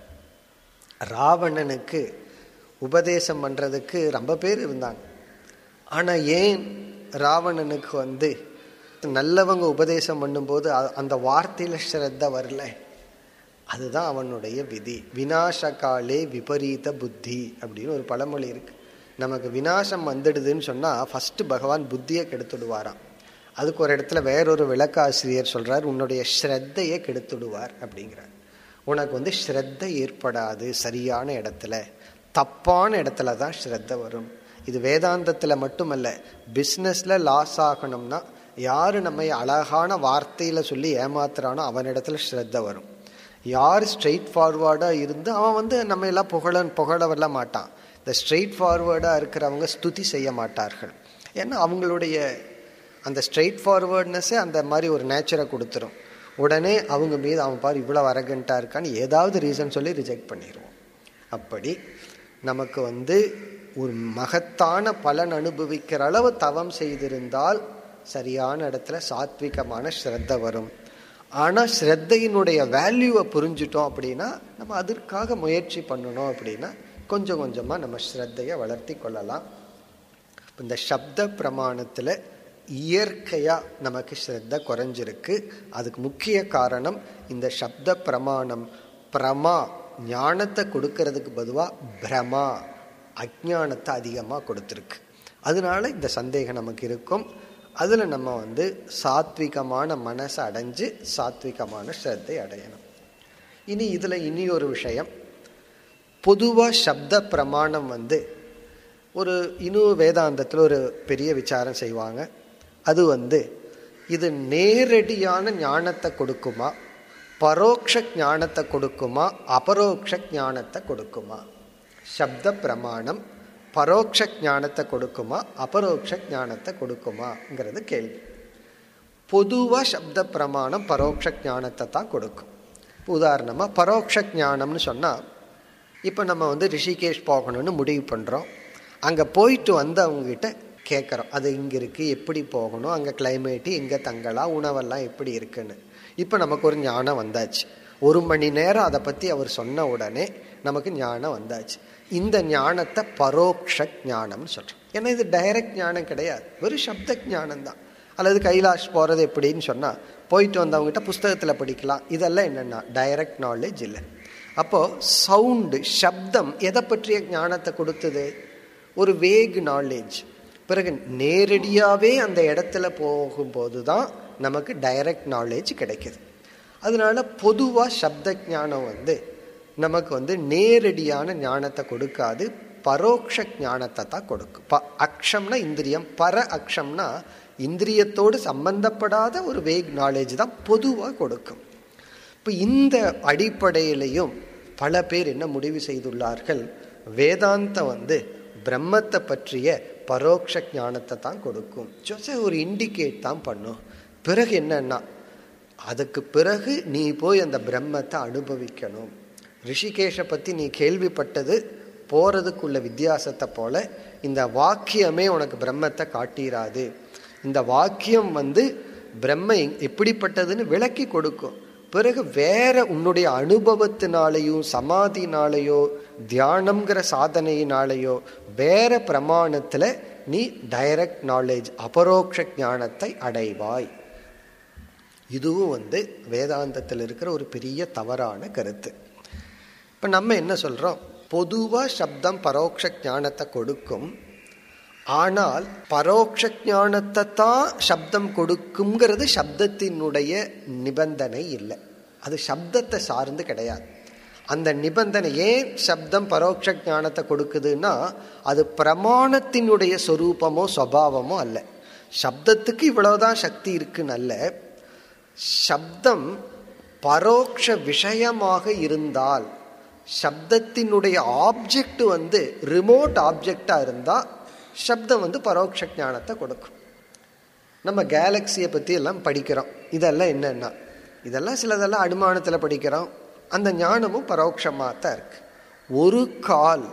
ராவணனுக்கு உபதேசம் பண்ணுறதுக்கு ரொம்ப பேர் இருந்தாங்க ஆனால் ஏன் ராவணனுக்கு வந்து நல்லவங்க உபதேசம் பண்ணும்போது அந்த வார்த்தையில் ஸ்ரத்த வரல அதுதான் அவனுடைய விதி வினாசகாலே விபரீத புத்தி அப்படின்னு ஒரு பழமொழி இருக்கு நமக்கு வினாசம் வந்துடுதுன்னு சொன்னால் ஃபஸ்ட்டு பகவான் புத்தியை கெடுத்துடுவாராம் அதுக்கு ஒரு இடத்துல வேறொரு விளக்காசிரியர் சொல்றார் உன்னுடைய ஸ்ரத்தையை கெடுத்துடுவார் அப்படிங்கிறார் உனக்கு வந்து ஸ்ரத்த ஏற்படாது சரியான இடத்துல தப்பான இடத்துல தான் ஸ்ரத்த வரும் இது வேதாந்தத்தில் மட்டுமல்ல பிஸ்னஸில் லாஸ் ஆகணும்னா யார் நம்மை அழகான வார்த்தையில் சொல்லி ஏமாத்துறானோ அவனிடத்துல ஸ்ரத்த வரும் யார் ஸ்ட்ரெயிட் ஃபார்வர்டாக இருந்து அவன் வந்து நம்ம எல்லாம் புகழ புகழ வரல மாட்டான் இந்த ஸ்ட்ரெயிட் ஃபார்வேர்டாக இருக்கிறவங்க ஸ்துதி செய்ய மாட்டார்கள் ஏன்னா அவங்களுடைய அந்த ஸ்ட்ரெயிட் ஃபார்வேர்ட்னஸே அந்த மாதிரி ஒரு நேச்சரை கொடுத்துரும் உடனே அவங்க மீது அவன் பாரு இவ்வளோ அரகண்ட்டாக இருக்கான்னு ஏதாவது ரீசன் சொல்லி ரிஜெக்ட் பண்ணிடுவோம் அப்படி நமக்கு வந்து ஒரு மகத்தான பலன் அனுபவிக்கிற அளவு தவம் செய்திருந்தால் சரியான இடத்துல சாத்விகமான ஸ்ரத்த வரும் ஆனால் ஸ்ரத்தையினுடைய வேல்யூவை புரிஞ்சுட்டோம் அப்படின்னா நம்ம அதற்காக முயற்சி பண்ணணும் அப்படின்னா கொஞ்சம் கொஞ்சமாக நம்ம ஸ்ரத்தையை வளர்த்தி கொள்ளலாம் இந்த சப்த பிரமாணத்தில் இயற்கையாக நமக்கு ஸ்ரத்த குறைஞ்சிருக்கு அதுக்கு முக்கிய காரணம் இந்த சப்த பிரமாணம் பிரமா ஞானத்தை கொடுக்கறதுக்கு பதுவாக பிரமா அஜானத்தை அதிகமாக கொடுத்துருக்கு அதனால இந்த சந்தேகம் நமக்கு இருக்கும் அதில் நம்ம வந்து சாத்விகமான மனசை அடைஞ்சு சாத்விகமான ஸ்ரத்தை அடையணும் இனி இதில் இனி ஒரு விஷயம் பொதுவாக சப்த பிரமாணம் வந்து ஒரு இன்னும் வேதாந்தத்தில் ஒரு பெரிய விசாரம் செய்வாங்க அது வந்து இது நேரடியான ஞானத்தை கொடுக்குமா பரோட்ச ஞானத்தை கொடுக்குமா அபரோக்ஷ ஞானத்தை கொடுக்குமா சப்த பிரமாணம் பரோட்ச ஞானத்தை கொடுக்குமா அபரோக்ஷ ஞானத்தை கொடுக்குமாங்கிறது கேள்வி பொதுவாக சப்த பிரமாணம் பரோட்ச ஞானத்தை தான் கொடுக்கும் உதாரணமாக பரோட்ச ஞானம்னு சொன்னால் இப்போ நம்ம வந்து ரிஷிகேஷ் போகணும்னு முடிவு பண்ணுறோம் அங்கே போயிட்டு வந்து அவங்ககிட்ட கேட்குறோம் அது இங்கே இருக்குது எப்படி போகணும் அங்கே கிளைமேட்டு எங்கே தங்கலாம் உணவெல்லாம் எப்படி இருக்குன்னு இப்போ நமக்கு ஒரு ஞானம் வந்தாச்சு ஒரு மணி நேரம் அதை பற்றி அவர் சொன்ன உடனே நமக்கு ஞானம் வந்தாச்சு இந்த ஞானத்தை பரோக்ஷ ஞானம்னு சொல்கிறோம் ஏன்னா இது டைரக்ட் ஞானம் கிடையாது வெறும் சப்த ஞானம் தான் அல்லது கைலாஷ் போகிறது எப்படின்னு சொன்னால் போயிட்டு வந்தவங்ககிட்ட புஸ்தகத்தில் படிக்கலாம் இதெல்லாம் என்னென்னா டைரக்ட் நாலேஜ் இல்லை அப்போது சவுண்டு சப்தம் எதை பற்றிய ஞானத்தை கொடுத்தது ஒரு வேக் நாலேஜ் பிறகு நேரடியாகவே அந்த இடத்துல போகும்போது தான் நமக்கு டைரக்ட் நாலேஜ் கிடைக்குது அதனால பொதுவாக சப்த ஞானம் வந்து நமக்கு வந்து நேரடியான ஞானத்தை கொடுக்காது பரோட்ச ஞானத்தை தான் கொடுக்கும் ப அக்ஷம்னா இந்திரியம் பர அக்ஷம்னா இந்திரியத்தோடு சம்பந்தப்படாத ஒரு வேக் நாலேஜ் தான் பொதுவாக கொடுக்கும் இப்போ இந்த அடிப்படையிலையும் பல பேர் என்ன முடிவு செய்துள்ளார்கள் வேதாந்தம் வந்து பிரம்மத்தை பற்றிய பரோட்ச ஞானத்தை தான் கொடுக்கும் ஜோச ஒரு இண்டிகேட் தான் பண்ணும் பிறகு என்னன்னா அதுக்கு பிறகு நீ போய் அந்த பிரம்மத்தை அனுபவிக்கணும் ரிஷிகேஷை பற்றி நீ கேள்விப்பட்டது போகிறதுக்குள்ள வித்தியாசத்தை போல இந்த வாக்கியமே உனக்கு பிரம்மத்தை காட்டிராது இந்த வாக்கியம் வந்து பிரம்ம எப்படிப்பட்டதுன்னு விளக்கி கொடுக்கும் பிறகு வேற உன்னுடைய அனுபவத்தினாலேயோ சமாதினாலேயோ தியானம்ங்கிற சாதனையினாலேயோ வேற பிரமாணத்தில் நீ டைரக்ட் நாலேஜ் அபரோக்ஷ ஞானத்தை அடைவாய் இதுவும் வந்து வேதாந்தத்தில் இருக்கிற ஒரு பெரிய தவறான கருத்து இப்போ நம்ம என்ன சொல்கிறோம் பொதுவாக சப்தம் பரோட்ச ஞானத்தை கொடுக்கும் ஆனால் பரோட்ச ஞானத்தை தான் சப்தம் கொடுக்குங்கிறது சப்தத்தினுடைய நிபந்தனை இல்லை அது சப்தத்தை சார்ந்து கிடையாது அந்த நிபந்தனை ஏன் சப்தம் பரோட்ச ஞானத்தை கொடுக்குதுன்னா அது பிரமாணத்தினுடைய சொரூபமோ சுவாவமோ அல்ல சப்தத்துக்கு இவ்வளவுதான் சக்தி இருக்குன்னு அல்ல சப்தம் பரோட்ச விஷயமாக இருந்தால் சப்தத்தினுடைய ஆப்ஜெக்ட் வந்து ரிமோட் ஆப்ஜெக்டா இருந்தா சப்தம் வந்து பரோட்ச ஞானத்தை கொடுக்கும் நம்ம கேலக்சியை பற்றி எல்லாம் படிக்கிறோம் இதெல்லாம் என்னென்னா இதெல்லாம் சிலதெல்லாம் அனுமானத்தில் படிக்கிறோம் அந்த ஞானமும் பரோட்சமாக தான் இருக்கு ஒரு கால்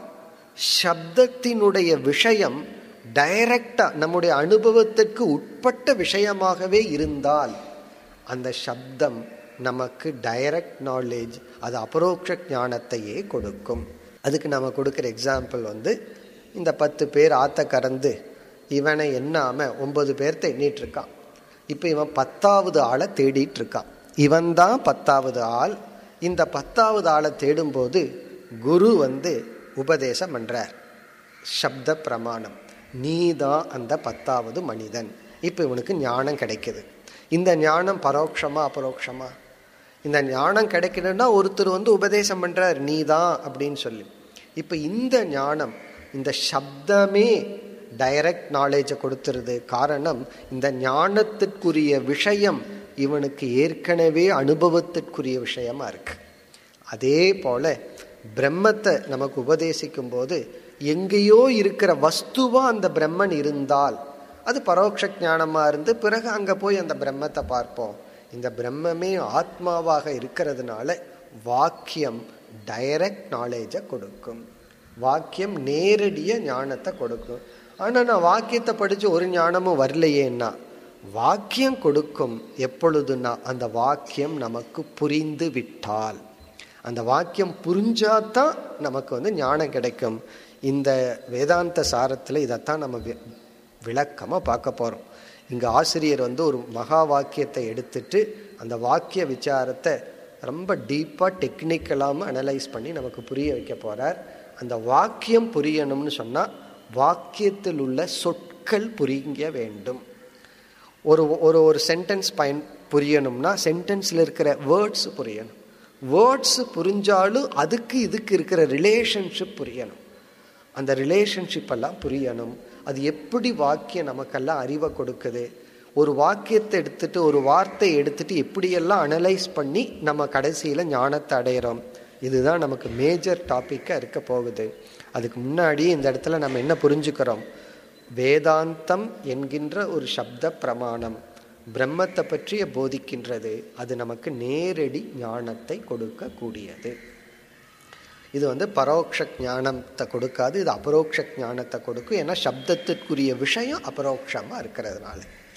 சப்தத்தினுடைய விஷயம் டைரக்டா நம்முடைய அனுபவத்திற்கு உட்பட்ட விஷயமாகவே இருந்தால் அந்த சப்தம் நமக்கு டைரக்ட் நாலேஜ் அது அபரோக்ஷ ஞானத்தையே கொடுக்கும் அதுக்கு நம்ம கொடுக்குற எக்ஸாம்பிள் வந்து இந்த பத்து பேர் ஆத்த கறந்து இவனை எண்ணாம ஒன்பது பேர்த்த எண்ணிட்டு இருக்கான் இப்போ இவன் பத்தாவது ஆளை தேடிட்டு இருக்கான் இவன் தான் பத்தாவது ஆள் இந்த பத்தாவது ஆளை தேடும்போது குரு வந்து உபதேசம் பண்றார் சப்த பிரமாணம் நீ தான் அந்த பத்தாவது மனிதன் இப்போ இவனுக்கு ஞானம் கிடைக்குது இந்த ஞானம் பரோட்சமா அபரோக்ஷமா இந்த ஞானம் கிடைக்கணும்னா ஒருத்தர் வந்து உபதேசம் பண்றார் நீ தான் அப்படின்னு சொல்லி இப்போ இந்த ஞானம் இந்த சப்தமே டைரக்ட் நாலேஜை கொடுத்துருது காரணம் இந்த ஞானத்திற்குரிய விஷயம் இவனுக்கு ஏற்கனவே அனுபவத்திற்குரிய விஷயமா இருக்கு அதே போல பிரம்மத்தை நமக்கு உபதேசிக்கும் போது எங்கேயோ இருக்கிற வஸ்துவா அந்த பிரம்மன் இருந்தால் அது பரோட்ச ஞானமா இருந்து பிறகு அங்க போய் அந்த பிரம்மத்தை பார்ப்போம் இந்த பிரம்மமே ஆத்மாவாக இருக்கிறதுனால வாக்கியம் டைரக்ட் நாலேஜை கொடுக்கும் வாக்கியம் நேரடிய ஞானத்தை கொடுக்கும் ஆனா நான் வாக்கியத்தை படிச்சு ஒரு ஞானமும் வரலையேன்னா வாக்கியம் கொடுக்கும் எப்பொழுதுனா அந்த வாக்கியம் நமக்கு புரிந்து விட்டால் அந்த வாக்கியம் புரிஞ்சாதான் நமக்கு வந்து ஞானம் கிடைக்கும் இந்த வேதாந்த சாரத்தில் இதைத்தான் நம்ம விளக்கமாக பார்க்க போகிறோம் இங்கே ஆசிரியர் வந்து ஒரு மகா வாக்கியத்தை எடுத்துட்டு அந்த வாக்கிய விசாரத்தை ரொம்ப டீப்பாக டெக்னிக்கலாமல் அனலைஸ் பண்ணி நமக்கு புரிய வைக்க போகிறார் அந்த வாக்கியம் புரியணும்னு சொன்னால் வாக்கியத்தில் உள்ள சொற்கள் புரிங்க வேண்டும் ஒரு ஒரு ஒரு சென்டென்ஸ் பயன் புரியணும்னா சென்டென்ஸில் இருக்கிற வேர்ட்ஸ் புரியணும் வேர்ட்ஸ் புரிஞ்சாலும் அதுக்கு இதுக்கு இருக்கிற ரிலேஷன்ஷிப் புரியணும் அந்த ரிலேஷன்ஷிப் எல்லாம் புரியணும் அது எப்படி வாக்கியம் நமக்கெல்லாம் அறிவை கொடுக்குது ஒரு வாக்கியத்தை எடுத்துட்டு ஒரு வார்த்தை எடுத்துட்டு எப்படியெல்லாம் அனலைஸ் பண்ணி நம்ம கடைசியில் ஞானத்தை அடையிறோம் இதுதான் நமக்கு மேஜர் டாப்பிக்காக இருக்க போகுது அதுக்கு முன்னாடி இந்த இடத்துல நம்ம என்ன புரிஞ்சுக்கிறோம் வேதாந்தம் என்கின்ற ஒரு சப்த பிரமாணம் பிரம்மத்தை பற்றிய போதிக்கின்றது அது நமக்கு நேரடி ஞானத்தை கொடுக்கக்கூடியது இது வந்து பரோட்ச ஞானத்தை கொடுக்காது இது அபரோக்ஷ ஞானத்தை கொடுக்கும் ஏன்னா சப்தத்திற்குரிய விஷயம் அபரோக்ஷமாக இருக்கிறதுனால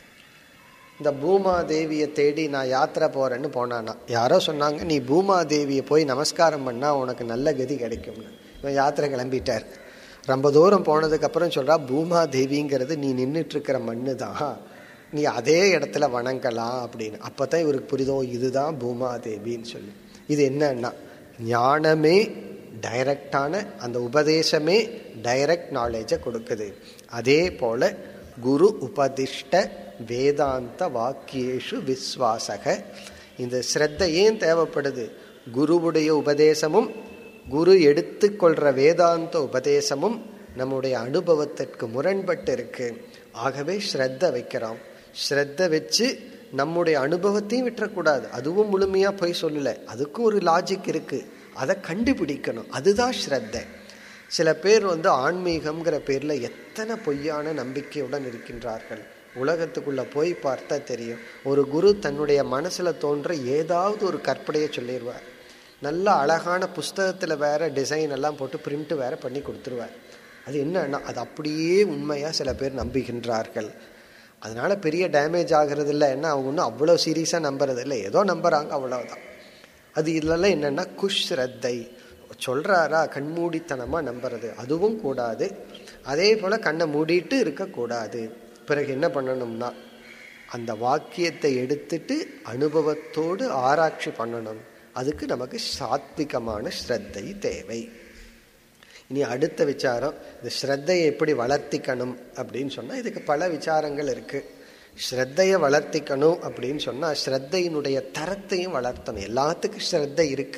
இந்த பூமாதேவியை தேடி நான் யாத்திரை போறேன்னு போனானா யாரோ சொன்னாங்க நீ பூமாதேவியை போய் நமஸ்காரம் பண்ணா உனக்கு நல்ல கதி கிடைக்கும்னு இவன் யாத்திரை கிளம்பிட்டார் ரொம்ப தூரம் போனதுக்கு அப்புறம் சொல்றா பூமாதேவிங்கிறது நீ நின்றுட்டு இருக்கிற மண்ணு தான் நீ அதே இடத்துல வணங்கலாம் அப்படின்னு அப்பதான் இவருக்கு புரிதோ இதுதான் பூமாதேவின்னு சொல்லி இது என்னன்னா ஞானமே டைரக்டான அந்த உபதேசமே டைரக்ட் நாலேஜை கொடுக்குது அதே போல குரு உபதிஷ்ட வேதாந்த வாக்கியேஷு விஸ்வாசக இந்த ஸ்ரத்த ஏன் தேவைப்படுது குருவுடைய உபதேசமும் குரு எடுத்துக்கொள்ற வேதாந்த உபதேசமும் நம்முடைய அனுபவத்திற்கு முரண்பட்டு இருக்கு ஆகவே ஸ்ரத்த வைக்கிறோம் ஸ்ரத்த வச்சு நம்முடைய அனுபவத்தையும் விட்டுறக்கூடாது அதுவும் முழுமையா போய் சொல்லல அதுக்கும் ஒரு லாஜிக் இருக்கு அதை கண்டுபிடிக்கணும் அதுதான் ஸ்ரத்தை சில பேர் வந்து ஆன்மீகம்ங்கிற பேர்ல எத்தனை பொய்யான நம்பிக்கையுடன் இருக்கின்றார்கள் உலகத்துக்குள்ள போய் பார்த்தா தெரியும் ஒரு குரு தன்னுடைய மனசுல தோன்ற ஏதாவது ஒரு கற்பனையை சொல்லிடுவார் நல்ல அழகான புஸ்தகத்துல வேற டிசைன் எல்லாம் போட்டு பிரிண்ட் வேற பண்ணி கொடுத்துருவார் அது என்னன்னா அது அப்படியே உண்மையா சில பேர் நம்புகின்றார்கள் அதனால பெரிய டேமேஜ் ஆகிறது இல்லை என்ன அவங்க ஒன்றும் அவ்வளோ சீரியஸாக நம்புறது இல்லை ஏதோ நம்புறாங்க அவ்வளவுதான் அது இதுலலாம் என்னன்னா குஷ் ரத்தை சொல்றாரா கண்மூடித்தனமா நம்புறது அதுவும் கூடாது அதே போல கண்ணை மூடிட்டு இருக்கக்கூடாது பிறகு என்ன பண்ணணும்னா அந்த வாக்கியத்தை எடுத்துட்டு அனுபவத்தோடு ஆராய்ச்சி பண்ணணும் அதுக்கு நமக்கு சாத்விகமான ஸ்ரத்தை தேவை இனி அடுத்த விசாரம் இந்த ஸ்ரத்தையை எப்படி வளர்த்திக்கணும் அப்படின்னு சொன்னால் இதுக்கு பல விசாரங்கள் இருக்கு ஸ்ரத்தையை வளர்த்திக்கணும் அப்படின்னு சொன்னால் ஸ்ரத்தையினுடைய தரத்தையும் வளர்த்தணும் எல்லாத்துக்கும் ஸ்ரத்தை இருக்கு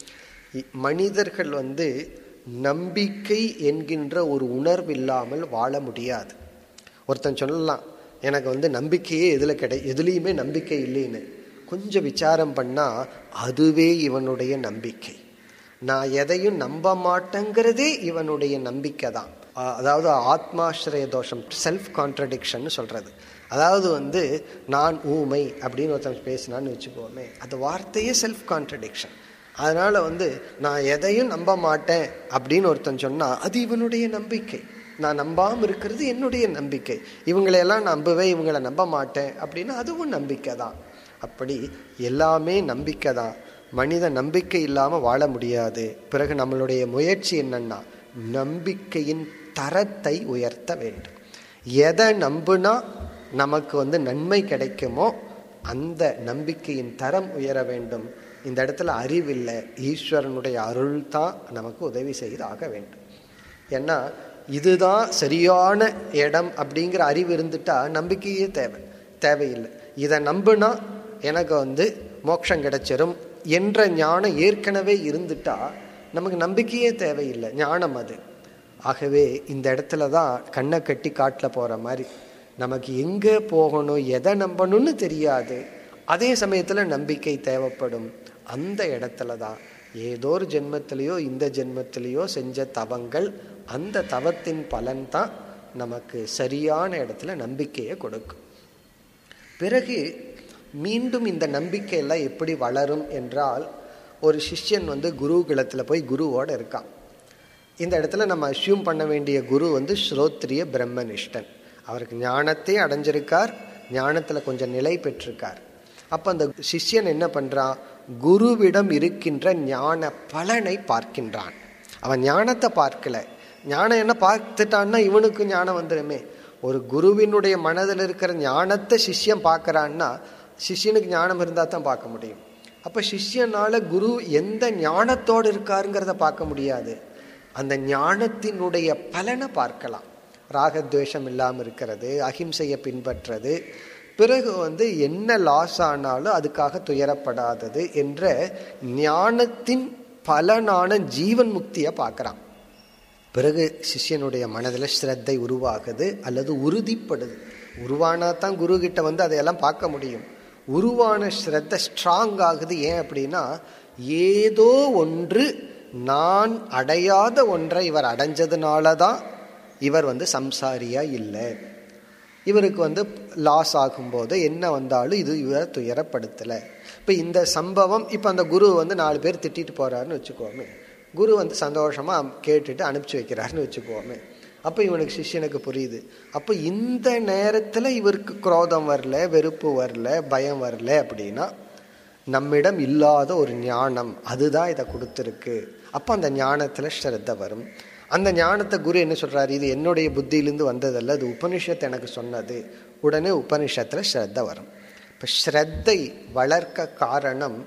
மனிதர்கள் வந்து நம்பிக்கை என்கின்ற ஒரு உணர்வு இல்லாமல் வாழ முடியாது ஒருத்தன் சொல்லலாம் எனக்கு வந்து நம்பிக்கையே எதில் கிடை எதுலேயுமே நம்பிக்கை இல்லைன்னு கொஞ்சம் விசாரம் பண்ணால் அதுவே இவனுடைய நம்பிக்கை நான் எதையும் நம்ப மாட்டேங்கிறதே இவனுடைய நம்பிக்கை தான் அதாவது ஆத்மாஸ்ரய தோஷம் செல்ஃப் கான்ட்ரடிக்ஷன் சொல்றது அதாவது வந்து நான் ஊமை அப்படின்னு ஒருத்தன் பேசினான்னு வச்சுக்கோமே அந்த வார்த்தையே செல்ஃப் கான்ட்ரடிக்ஷன் அதனால வந்து நான் எதையும் நம்ப மாட்டேன் அப்படின்னு ஒருத்தன் சொன்னா அது இவனுடைய நம்பிக்கை நான் நம்பாம இருக்கிறது என்னுடைய நம்பிக்கை இவங்களையெல்லாம் நம்பவே இவங்களை நம்ப மாட்டேன் அப்படின்னா அதுவும் நம்பிக்கை தான் அப்படி எல்லாமே நம்பிக்கை தான் மனித நம்பிக்கை இல்லாம வாழ முடியாது பிறகு நம்மளுடைய முயற்சி என்னன்னா நம்பிக்கையின் தரத்தை உயர்த்த வேண்டும் எதை நம்புனா நமக்கு வந்து நன்மை கிடைக்குமோ அந்த நம்பிக்கையின் தரம் உயர வேண்டும் இந்த இடத்துல அறிவில்லை ஈஸ்வரனுடைய அருள் தான் நமக்கு உதவி செய்து ஆக வேண்டும் ஏன்னா இதுதான் சரியான இடம் அப்படிங்கிற அறிவு இருந்துட்டா நம்பிக்கையே தேவை தேவையில்லை இதை நம்புனா எனக்கு வந்து மோட்சம் கிடைச்சிரும் என்ற ஞானம் ஏற்கனவே இருந்துட்டா நமக்கு நம்பிக்கையே தேவையில்லை ஞானம் அது ஆகவே இந்த இடத்துல தான் கண்ணை கட்டி காட்டில் போகிற மாதிரி நமக்கு எங்கே போகணும் எதை நம்பணும்னு தெரியாது அதே சமயத்தில் நம்பிக்கை தேவைப்படும் அந்த இடத்துல தான் ஏதோ ஒரு ஜென்மத்திலேயோ இந்த ஜென்மத்திலேயோ செஞ்ச தவங்கள் அந்த தவத்தின் பலன் தான் நமக்கு சரியான இடத்துல நம்பிக்கையை கொடுக்கும் பிறகு மீண்டும் இந்த நம்பிக்கையெல்லாம் எப்படி வளரும் என்றால் ஒரு சிஷ்யன் வந்து குருகுலத்தில் போய் குருவோட இருக்கான் இந்த இடத்துல நம்ம அசியூம் பண்ண வேண்டிய குரு வந்து ஸ்ரோத்ரிய பிரம்மனிஷ்டன் அவருக்கு ஞானத்தை அடைஞ்சிருக்கார் ஞானத்தில் கொஞ்சம் நிலை பெற்றிருக்கார் அப்போ அந்த சிஷ்யன் என்ன பண்ணுறான் குருவிடம் இருக்கின்ற ஞான பலனை பார்க்கின்றான் அவன் ஞானத்தை பார்க்கல ஞானம் என்ன பார்த்துட்டான்னா இவனுக்கு ஞானம் வந்துடுமே ஒரு குருவினுடைய மனதில் இருக்கிற ஞானத்தை சிஷ்யன் பார்க்கறான்னா சிஷ்யனுக்கு ஞானம் இருந்தால் தான் பார்க்க முடியும் அப்போ சிஷ்யனால குரு எந்த ஞானத்தோடு இருக்காருங்கிறத பார்க்க முடியாது அந்த ஞானத்தினுடைய பலனை பார்க்கலாம் ராகத்வேஷம் இல்லாமல் இருக்கிறது அஹிம்சையை பின்பற்றது பிறகு வந்து என்ன லாஸ் ஆனாலும் அதுக்காக துயரப்படாதது என்ற ஞானத்தின் பலனான ஜீவன் முக்தியை பார்க்குறான் பிறகு சிஷ்யனுடைய மனதில் ஸ்ரத்தை உருவாகுது அல்லது உறுதிப்படுது உருவானா தான் குரு கிட்ட வந்து அதையெல்லாம் பார்க்க முடியும் உருவான ஸ்ரத்த ஸ்ட்ராங் ஆகுது ஏன் அப்படின்னா ஏதோ ஒன்று நான் அடையாத ஒன்றை இவர் அடைஞ்சதுனால தான் இவர் வந்து சம்சாரியா இல்லை இவருக்கு வந்து லாஸ் ஆகும்போது என்ன வந்தாலும் இது இவரை துயரப்படுத்தலை இப்போ இந்த சம்பவம் இப்போ அந்த குரு வந்து நாலு பேர் திட்டிட்டு போறாருன்னு வச்சுக்கோமே குரு வந்து சந்தோஷமாக கேட்டுட்டு அனுப்பிச்சி வைக்கிறாருன்னு வச்சுக்கோமே அப்போ இவனுக்கு சிஷ்யனுக்கு புரியுது அப்போ இந்த நேரத்தில் இவருக்கு குரோதம் வரல வெறுப்பு வரல பயம் வரல அப்படின்னா நம்மிடம் இல்லாத ஒரு ஞானம் அதுதான் இதை கொடுத்துருக்கு அப்போ அந்த ஞானத்தில் ஸ்ரத்த வரும் அந்த ஞானத்தை குரு என்ன சொல்றாரு இது என்னுடைய புத்தியிலிருந்து வந்ததல்ல அது உபனிஷத் எனக்கு சொன்னது உடனே உபனிஷத்தில் ஸ்ரத்த வரும் இப்போ ஸ்ரத்தை வளர்க்க காரணம்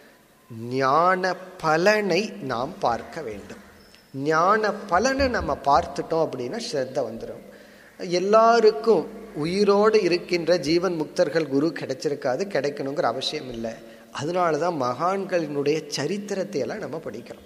ஞான பலனை நாம் பார்க்க வேண்டும் ஞான பலனை நம்ம பார்த்துட்டோம் அப்படின்னா ஸ்ரத்த வந்துடும் எல்லாருக்கும் உயிரோடு இருக்கின்ற ஜீவன் முக்தர்கள் குரு கிடைச்சிருக்காது கிடைக்கணுங்கிற அவசியம் இல்லை அதனால தான் மகான்களினுடைய சரித்திரத்தை எல்லாம் நம்ம படிக்கிறோம்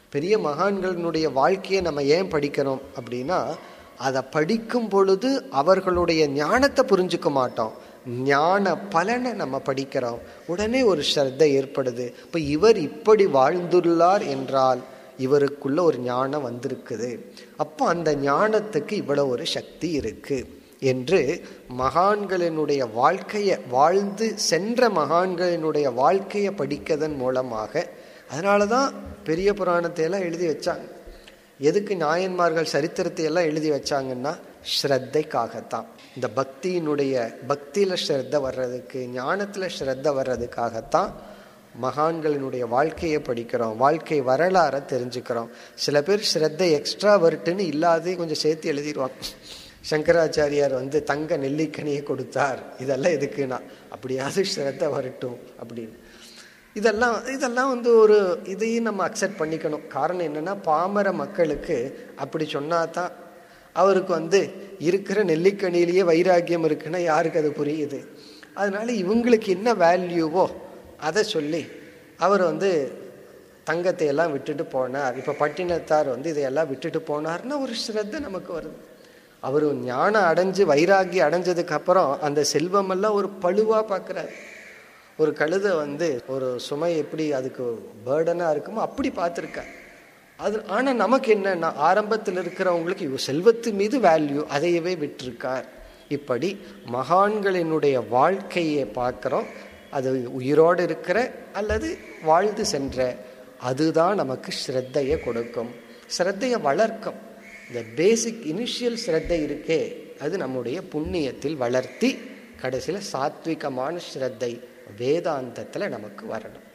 பெரிய மகான்களினுடைய வாழ்க்கையை நம்ம ஏன் படிக்கிறோம் அப்படின்னா அதை படிக்கும் பொழுது அவர்களுடைய ஞானத்தை புரிஞ்சுக்க மாட்டோம் ஞான பலனை நம்ம படிக்கிறோம் உடனே ஒரு ஸ்ரத்தை ஏற்படுது இப்போ இவர் இப்படி வாழ்ந்துள்ளார் என்றால் இவருக்குள்ள ஒரு ஞானம் வந்திருக்குது அப்போ அந்த ஞானத்துக்கு இவ்வளவு ஒரு சக்தி இருக்கு என்று மகான்களினுடைய வாழ்க்கையை வாழ்ந்து சென்ற மகான்களினுடைய வாழ்க்கையை படிக்கதன் மூலமாக அதனால தான் பெரிய புராணத்தை எல்லாம் எழுதி வச்சாங்க எதுக்கு நாயன்மார்கள் சரித்திரத்தை எல்லாம் எழுதி வச்சாங்கன்னா ஸ்ரத்தைக்காகத்தான் இந்த பக்தியினுடைய பக்தியில ஸ்ரத்த வர்றதுக்கு ஞானத்துல ஸ்ரத்த வர்றதுக்காகத்தான் மகான்களினுடைய வாழ்க்கையை படிக்கிறோம் வாழ்க்கை வரலாறை தெரிஞ்சுக்கிறோம் சில பேர் ஸ்ரத்தை எக்ஸ்ட்ரா வருட்டுன்னு இல்லாதே கொஞ்சம் சேர்த்து எழுதிடுவாங்க சங்கராச்சாரியார் வந்து தங்க நெல்லிக்கனியை கொடுத்தார் இதெல்லாம் எதுக்குன்னா அப்படியாவது ஸ்ரத்த வரட்டும் அப்படின்னு இதெல்லாம் இதெல்லாம் வந்து ஒரு இதையும் நம்ம அக்செப்ட் பண்ணிக்கணும் காரணம் என்னன்னா பாமர மக்களுக்கு அப்படி சொன்னா தான் அவருக்கு வந்து இருக்கிற நெல்லிக்கனிலேயே வைராக்கியம் இருக்குன்னா யாருக்கு அது புரியுது அதனால இவங்களுக்கு என்ன வேல்யூவோ அதை சொல்லி அவர் வந்து தங்கத்தை எல்லாம் விட்டுட்டு போனார் இப்போ பட்டினத்தார் வந்து இதையெல்லாம் விட்டுட்டு போனார்னா ஒரு ஸ்ரத்த நமக்கு வருது அவர் ஞானம் அடைஞ்சு வைராகி அடைஞ்சதுக்கு அப்புறம் அந்த செல்வமெல்லாம் ஒரு பழுவா பார்க்குறாரு ஒரு கழுதை வந்து ஒரு சுமை எப்படி அதுக்கு பேர்டனாக இருக்குமோ அப்படி பார்த்துருக்கார் அது ஆனால் நமக்கு என்னன்னா ஆரம்பத்தில் இருக்கிறவங்களுக்கு இவ செல்வத்து மீது வேல்யூ அதையவே விட்டிருக்கார் இப்படி மகான்களினுடைய வாழ்க்கையை பார்க்குறோம் அது உயிரோடு இருக்கிற அல்லது வாழ்ந்து சென்ற அதுதான் நமக்கு ஸ்ரத்தையை கொடுக்கும் ஸ்ரத்தையை வளர்க்கும் இந்த பேசிக் இனிஷியல் ஸ்ரத்தை இருக்கே அது நம்முடைய புண்ணியத்தில் வளர்த்தி கடைசியில் சாத்விகமான ஸ்ரத்தை வேதாந்தத்தில் நமக்கு வரணும்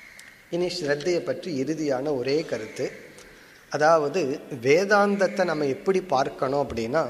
இனி ஸ்ரத்தையை பற்றி இறுதியான ஒரே கருத்து அதாவது வேதாந்தத்தை நம்ம எப்படி பார்க்கணும் அப்படின்னா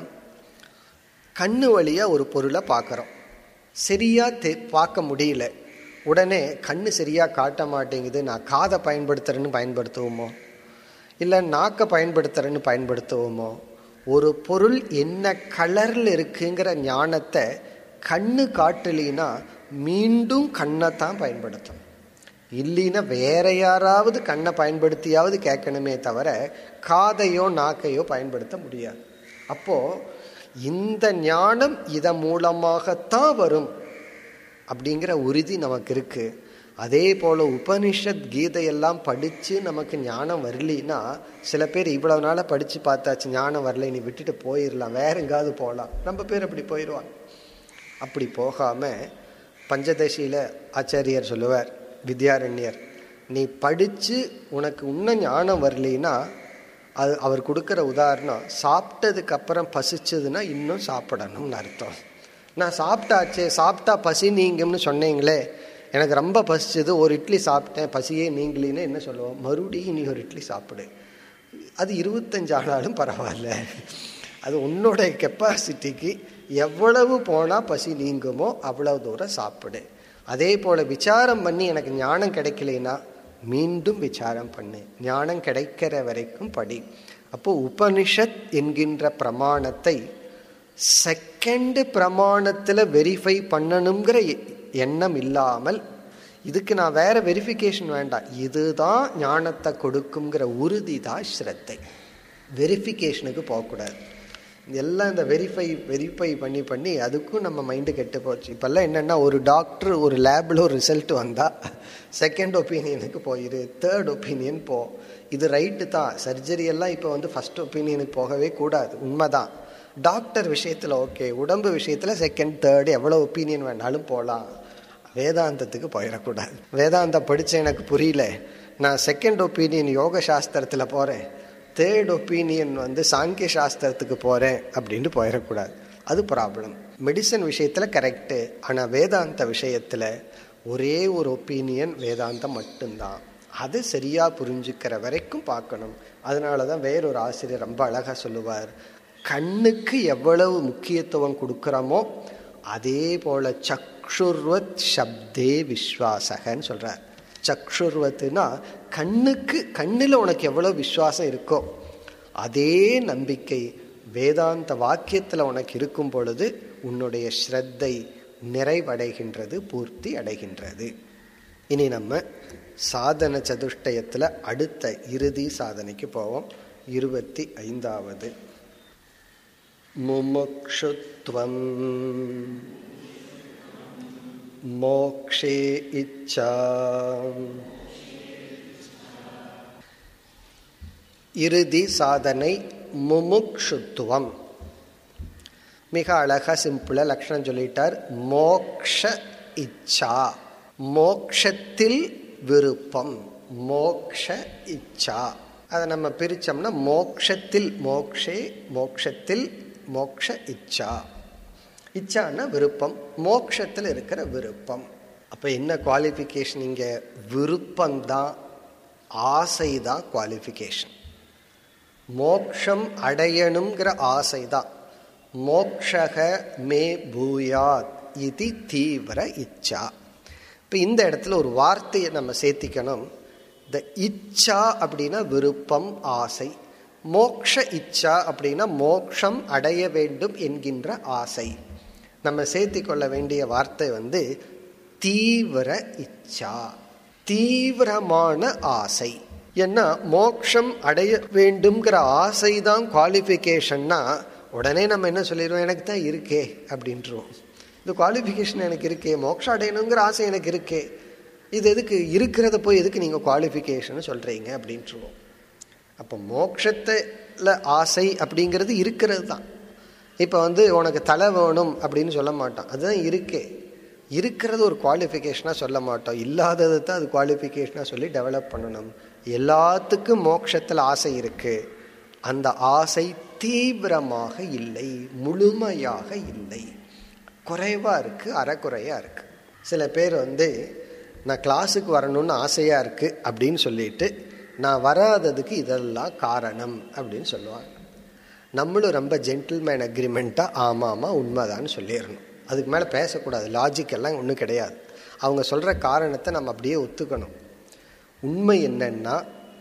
கண்ணு வழியாக ஒரு பொருளை பார்க்குறோம் சரியாக தெ பார்க்க முடியல உடனே கண்ணு சரியாக காட்ட மாட்டேங்குது நான் காதை பயன்படுத்துறேன்னு பயன்படுத்துவோமோ இல்லை நாக்கை பயன்படுத்துறேன்னு பயன்படுத்துவோமோ ஒரு பொருள் என்ன கலரில் இருக்குங்கிற ஞானத்தை கண்ணு காட்டலினா மீண்டும் கண்ணை தான் பயன்படுத்தணும் இல்லைன்னா வேற யாராவது கண்ணை பயன்படுத்தியாவது கேட்கணுமே தவிர காதையோ நாக்கையோ பயன்படுத்த முடியாது அப்போ இந்த ஞானம் இதன் மூலமாகத்தான் வரும் அப்படிங்கிற உறுதி நமக்கு இருக்கு அதே போல உபனிஷத் கீதையெல்லாம் படிச்சு நமக்கு ஞானம் வரலினா சில பேர் இவ்வளவு நாள படிச்சு பார்த்தாச்சு ஞானம் வரல நீ விட்டுட்டு போயிடலாம் வேற எங்காவது போகலாம் நம்ம பேர் அப்படி போயிடுவாங்க அப்படி போகாம பஞ்சதசியில ஆச்சாரியர் சொல்லுவார் வித்யாரண்யர் நீ படிச்சு உனக்கு இன்னும் ஞானம் வரலினா அது அவர் கொடுக்குற உதாரணம் சாப்பிட்டதுக்கு அப்புறம் பசிச்சதுன்னா இன்னும் சாப்பிடணும்னு அர்த்தம் நான் சாப்பிட்டாச்சே சாப்பிட்டா பசி நீங்கும்னு சொன்னீங்களே எனக்கு ரொம்ப பசிச்சது ஒரு இட்லி சாப்பிட்டேன் பசியே நீங்கலின்னு என்ன சொல்லுவோம் மறுபடியும் நீ ஒரு இட்லி சாப்பிடு அது இருபத்தஞ்சு ஆனாலும் பரவாயில்ல அது உன்னோட கெப்பாசிட்டிக்கு எவ்வளவு போனால் பசி நீங்குமோ அவ்வளவு தூரம் சாப்பிடு அதே போல் விசாரம் பண்ணி எனக்கு ஞானம் கிடைக்கலைன்னா மீண்டும் விசாரம் பண்ணு ஞானம் கிடைக்கிற வரைக்கும் படி அப்போ உபனிஷத் என்கின்ற பிரமாணத்தை செகண்ட் பிரமாணத்தில் வெரிஃபை பண்ணணுங்கிற எண்ணம் இல்லாமல் இதுக்கு நான் வேற வெரிஃபிகேஷன் வேண்டாம் இதுதான் ஞானத்தை கொடுக்குங்கிற உறுதி தான் ஸ்ரத்தை வெரிஃபிகேஷனுக்கு போகக்கூடாது எல்லாம் இந்த வெரிஃபை வெரிஃபை பண்ணி பண்ணி அதுக்கும் நம்ம மைண்டு கெட்டு போச்சு இப்போல்லாம் என்னென்னா ஒரு டாக்டர் ஒரு லேபில் ஒரு ரிசல்ட் வந்தால் செகண்ட் ஒப்பீனியனுக்கு போயிரு தேர்ட் ஒப்பீனியன் போ இது ரைட்டு தான் சர்ஜரி எல்லாம் இப்போ வந்து ஃபர்ஸ்ட் ஒப்பீனியனுக்கு போகவே கூடாது உண்மைதான் டாக்டர் விஷயத்தில் ஓகே உடம்பு விஷயத்தில் செகண்ட் தேர்டு எவ்வளோ ஒப்பீனியன் வேணாலும் போகலாம் வேதாந்தத்துக்கு போயிடக்கூடாது வேதாந்தம் படித்த எனக்கு புரியல நான் செகண்ட் ஒப்பீனியன் யோக சாஸ்திரத்தில் போகிறேன் தேர்ட் ஒப்பீனியன் வந்து சாங்கிய சாஸ்திரத்துக்கு போகிறேன் அப்படின்ட்டு போயிடக்கூடாது அது ப்ராப்ளம் மெடிசன் விஷயத்தில் கரெக்டு ஆனால் வேதாந்த விஷயத்தில் ஒரே ஒரு ஒப்பீனியன் வேதாந்தம் மட்டும்தான் அது சரியாக புரிஞ்சுக்கிற வரைக்கும் பார்க்கணும் அதனால தான் வேறொரு ஆசிரியர் ரொம்ப அழகாக சொல்லுவார் கண்ணுக்கு எவ்வளவு முக்கியத்துவம் கொடுக்குறோமோ அதே போல சக்ஷுர்வத் சப்தே விஸ்வாசகன்னு சொல்றார் சக்ஷுர்வத்துனா கண்ணுக்கு கண்ணில் உனக்கு எவ்வளோ விஸ்வாசம் இருக்கோ அதே நம்பிக்கை வேதாந்த வாக்கியத்தில் உனக்கு இருக்கும் பொழுது உன்னுடைய ஸ்ரத்தை நிறைவடைகின்றது பூர்த்தி அடைகின்றது இனி நம்ம சாதன சதுஷ்டயத்தில் அடுத்த இறுதி சாதனைக்கு போவோம் இருபத்தி ஐந்தாவது முமுக்ஷுத்வம் மோக்ஷே இச்சா இறுதி சாதனை முமுக்ஷுத்துவம் மிக அழகா சிம்பிளா லக்ஷணம் சொல்லிட்டார் மோக்ஷ இச்சா மோக்ஷத்தில் விருப்பம் மோக்ஷ இச்சா அதை நம்ம பிரிச்சோம்னா மோக்ஷத்தில் மோக்ஷே மோக்ஷத்தில் மோக்ஷ இச்சா இச்சான்னா விருப்பம் மோக்ஷத்தில் இருக்கிற விருப்பம் அப்போ என்ன குவாலிஃபிகேஷன் இங்கே விருப்பம்தான் ஆசை தான் குவாலிஃபிகேஷன் மோக்ஷம் அடையணுங்கிற ஆசை தான் மோக்ஷக மே பூயாத் இது தீவிர இச்சா இப்போ இந்த இடத்துல ஒரு வார்த்தையை நம்ம சேர்த்திக்கணும் த இச்சா அப்படின்னா விருப்பம் ஆசை மோக்ஷ இச்சா அப்படின்னா மோக்ஷம் அடைய வேண்டும் என்கின்ற ஆசை நம்ம சேர்த்தி கொள்ள வேண்டிய வார்த்தை வந்து தீவிர இச்சா தீவிரமான ஆசை ஏன்னா மோக்ஷம் அடைய வேண்டும்ங்கிற ஆசை தான் குவாலிஃபிகேஷன்னா உடனே நம்ம என்ன சொல்லிடுவோம் எனக்கு தான் இருக்கே அப்படின்றோம் இந்த குவாலிஃபிகேஷன் எனக்கு இருக்கே மோக்ஷம் அடையணுங்கிற ஆசை எனக்கு இருக்கே இது எதுக்கு இருக்கிறத போய் எதுக்கு நீங்கள் குவாலிஃபிகேஷன் சொல்கிறீங்க அப்படின்ட்டுருவோம் அப்போ மோக்ஷத்தில் ஆசை அப்படிங்கிறது இருக்கிறது தான் இப்போ வந்து உனக்கு தலை வேணும் அப்படின்னு சொல்ல மாட்டான் அதுதான் இருக்கே இருக்கிறது ஒரு குவாலிஃபிகேஷனாக சொல்ல மாட்டோம் இல்லாதது தான் அது குவாலிஃபிகேஷனாக சொல்லி டெவலப் பண்ணணும் எல்லாத்துக்கும் மோட்சத்தில் ஆசை இருக்கு அந்த ஆசை தீவிரமாக இல்லை முழுமையாக இல்லை குறைவா இருக்கு அறக்குறையா இருக்கு சில பேர் வந்து நான் கிளாஸுக்கு வரணும்னு ஆசையா இருக்கு அப்படின்னு சொல்லிட்டு நான் வராததுக்கு இதெல்லாம் காரணம் அப்படின்னு சொல்லுவாங்க நம்மளும் ரொம்ப ஜென்டில்மேன் அக்ரிமெண்ட்டாக ஆமாம் ஆமாம் உண்மைதான்னு சொல்லிடணும் அதுக்கு மேலே பேசக்கூடாது லாஜிக் எல்லாம் ஒன்றும் கிடையாது அவங்க சொல்கிற காரணத்தை நம்ம அப்படியே ஒத்துக்கணும் உண்மை என்னன்னா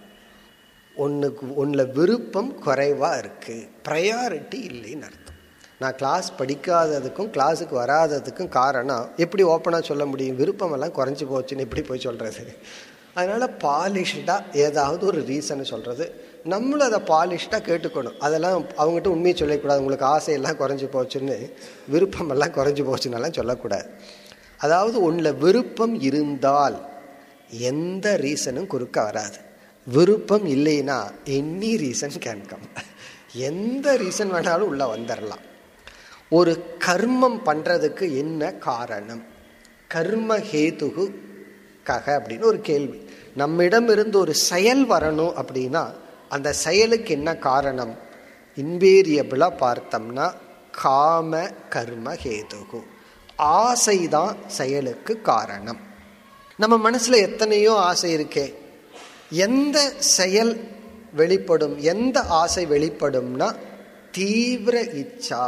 ஒன்றுக்கு ஒன்றில் விருப்பம் குறைவாக இருக்குது ப்ரையாரிட்டி இல்லைன்னு அர்த்தம் நான் கிளாஸ் படிக்காததுக்கும் கிளாஸுக்கு வராததுக்கும் காரணம் எப்படி ஓப்பனாக சொல்ல முடியும் விருப்பமெல்லாம் குறைஞ்சி போச்சுன்னு எப்படி போய் சொல்கிறது அதனால் பாலிஷ்டாக ஏதாவது ஒரு ரீசனை சொல்கிறது நம்மளும் அதை பாலிஷ்டாக கேட்டுக்கணும் அதெல்லாம் அவங்ககிட்ட உண்மையை சொல்லக்கூடாது உங்களுக்கு ஆசையெல்லாம் குறைஞ்சி போச்சுன்னு விருப்பமெல்லாம் குறைஞ்சி போச்சுன்னெல்லாம் சொல்லக்கூடாது அதாவது ஒன்றில் விருப்பம் இருந்தால் எந்த ரீசனும் குறுக்க வராது விருப்பம் இல்லைன்னா எனி ரீசன் கேன் கம் எந்த ரீசன் வேணாலும் உள்ள வந்துடலாம் ஒரு கர்மம் பண்றதுக்கு என்ன காரணம் கர்ம ஹேதுகு கக அப்படின்னு ஒரு கேள்வி நம்மிடம் இருந்து ஒரு செயல் வரணும் அப்படின்னா அந்த செயலுக்கு என்ன காரணம் இன்வேரியபிளா பார்த்தோம்னா காம கர்ம ஹேதுகு ஆசைதான் செயலுக்கு காரணம் நம்ம மனசுல எத்தனையோ ஆசை இருக்கே எந்த செயல் வெளிப்படும் எந்த ஆசை வெளிப்படும்னா தீவிர இச்சா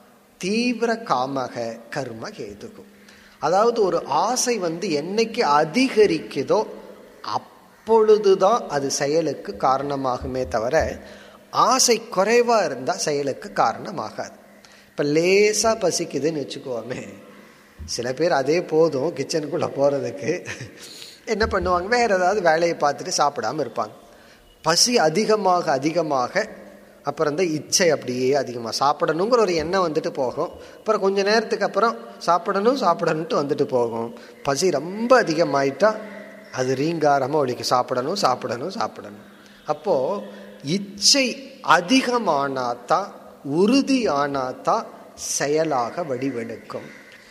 தீவிர காமக கர்ம கேதுகும் அதாவது ஒரு ஆசை வந்து என்னைக்கு அதிகரிக்குதோ அப்பொழுதுதான் அது செயலுக்கு காரணமாகுமே தவிர ஆசை குறைவா இருந்தா செயலுக்கு காரணமாகாது இப்ப லேசா பசிக்குதுன்னு வச்சுக்கோமே சில பேர் அதே போதும் கிச்சனுக்குள்ள போறதுக்கு என்ன பண்ணுவாங்க வேற ஏதாவது வேலையை பார்த்துட்டு சாப்பிடாம இருப்பாங்க பசி அதிகமாக அதிகமாக அப்புறம் தான் இச்சை அப்படியே அதிகமாக சாப்பிடணுங்கிற ஒரு எண்ணம் வந்துட்டு போகும் அப்புறம் கொஞ்ச நேரத்துக்கு அப்புறம் சாப்பிடணும் சாப்பிடணுன்ட்டு வந்துட்டு போகும் பசி ரொம்ப அதிகமாயிட்டா அது ரீங்காரமாக ஒழிக்கு சாப்பிடணும் சாப்பிடணும் சாப்பிடணும் அப்போ இச்சை அதிகமானாதான் உறுதி ஆனாதான் செயலாக வடிவெடுக்கும்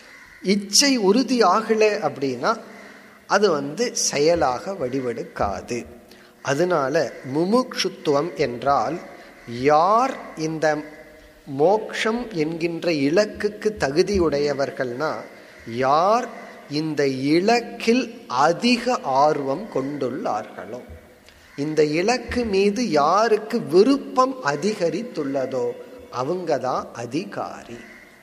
இச்சை உறுதி ஆகல அப்படின்னா அது வந்து செயலாக வடிவெடுக்காது அதனால முமுக்ஷுத்துவம் என்றால் யார் இந்த மோக்ஷம் என்கின்ற இலக்குக்கு தகுதியுடையவர்கள்னா யார் இந்த இலக்கில் அதிக ஆர்வம் கொண்டுள்ளார்களோ இந்த இலக்கு மீது யாருக்கு விருப்பம் அதிகரித்துள்ளதோ அவங்க தான் அதிகாரி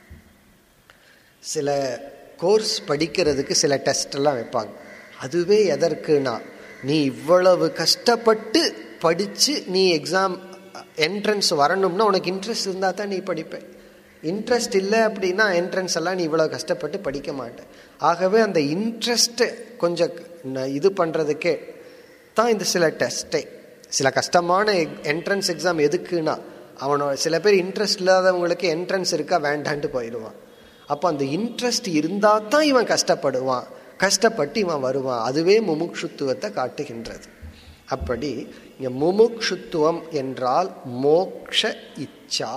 சில கோர்ஸ் படிக்கிறதுக்கு சில டெஸ்ட் எல்லாம் வைப்பாங்க அதுவே எதற்குனா நீ இவ்வளவு கஷ்டப்பட்டு படிச்சு நீ எக்ஸாம் என்ட்ரன்ஸ் வரணும்னா உனக்கு இன்ட்ரெஸ்ட் இருந்தால் தான் நீ படிப்ப இன்ட்ரெஸ்ட் இல்லை அப்படின்னா என்ட்ரன்ஸ் எல்லாம் நீ இவ்வளோ கஷ்டப்பட்டு படிக்க மாட்டேன் ஆகவே அந்த இன்ட்ரெஸ்ட்டு கொஞ்சம் இது பண்ணுறதுக்கே தான் இந்த சில டெஸ்ட்டே சில கஷ்டமான என்ட்ரன்ஸ் எக்ஸாம் எதுக்குன்னா அவனோட சில பேர் இன்ட்ரெஸ்ட் இல்லாதவங்களுக்கு என்ட்ரன்ஸ் இருக்கா வேண்டான்ட்டு போயிடுவான் அப்போ அந்த இன்ட்ரெஸ்ட் இருந்தால் தான் இவன் கஷ்டப்படுவான் கஷ்டப்பட்டு இவன் வருவான் அதுவே முமுட்சுத்துவத்தை காட்டுகின்றது அப்படி இங்கே முமுட்சுத்துவம் என்றால் மோக்ஷ இச்சா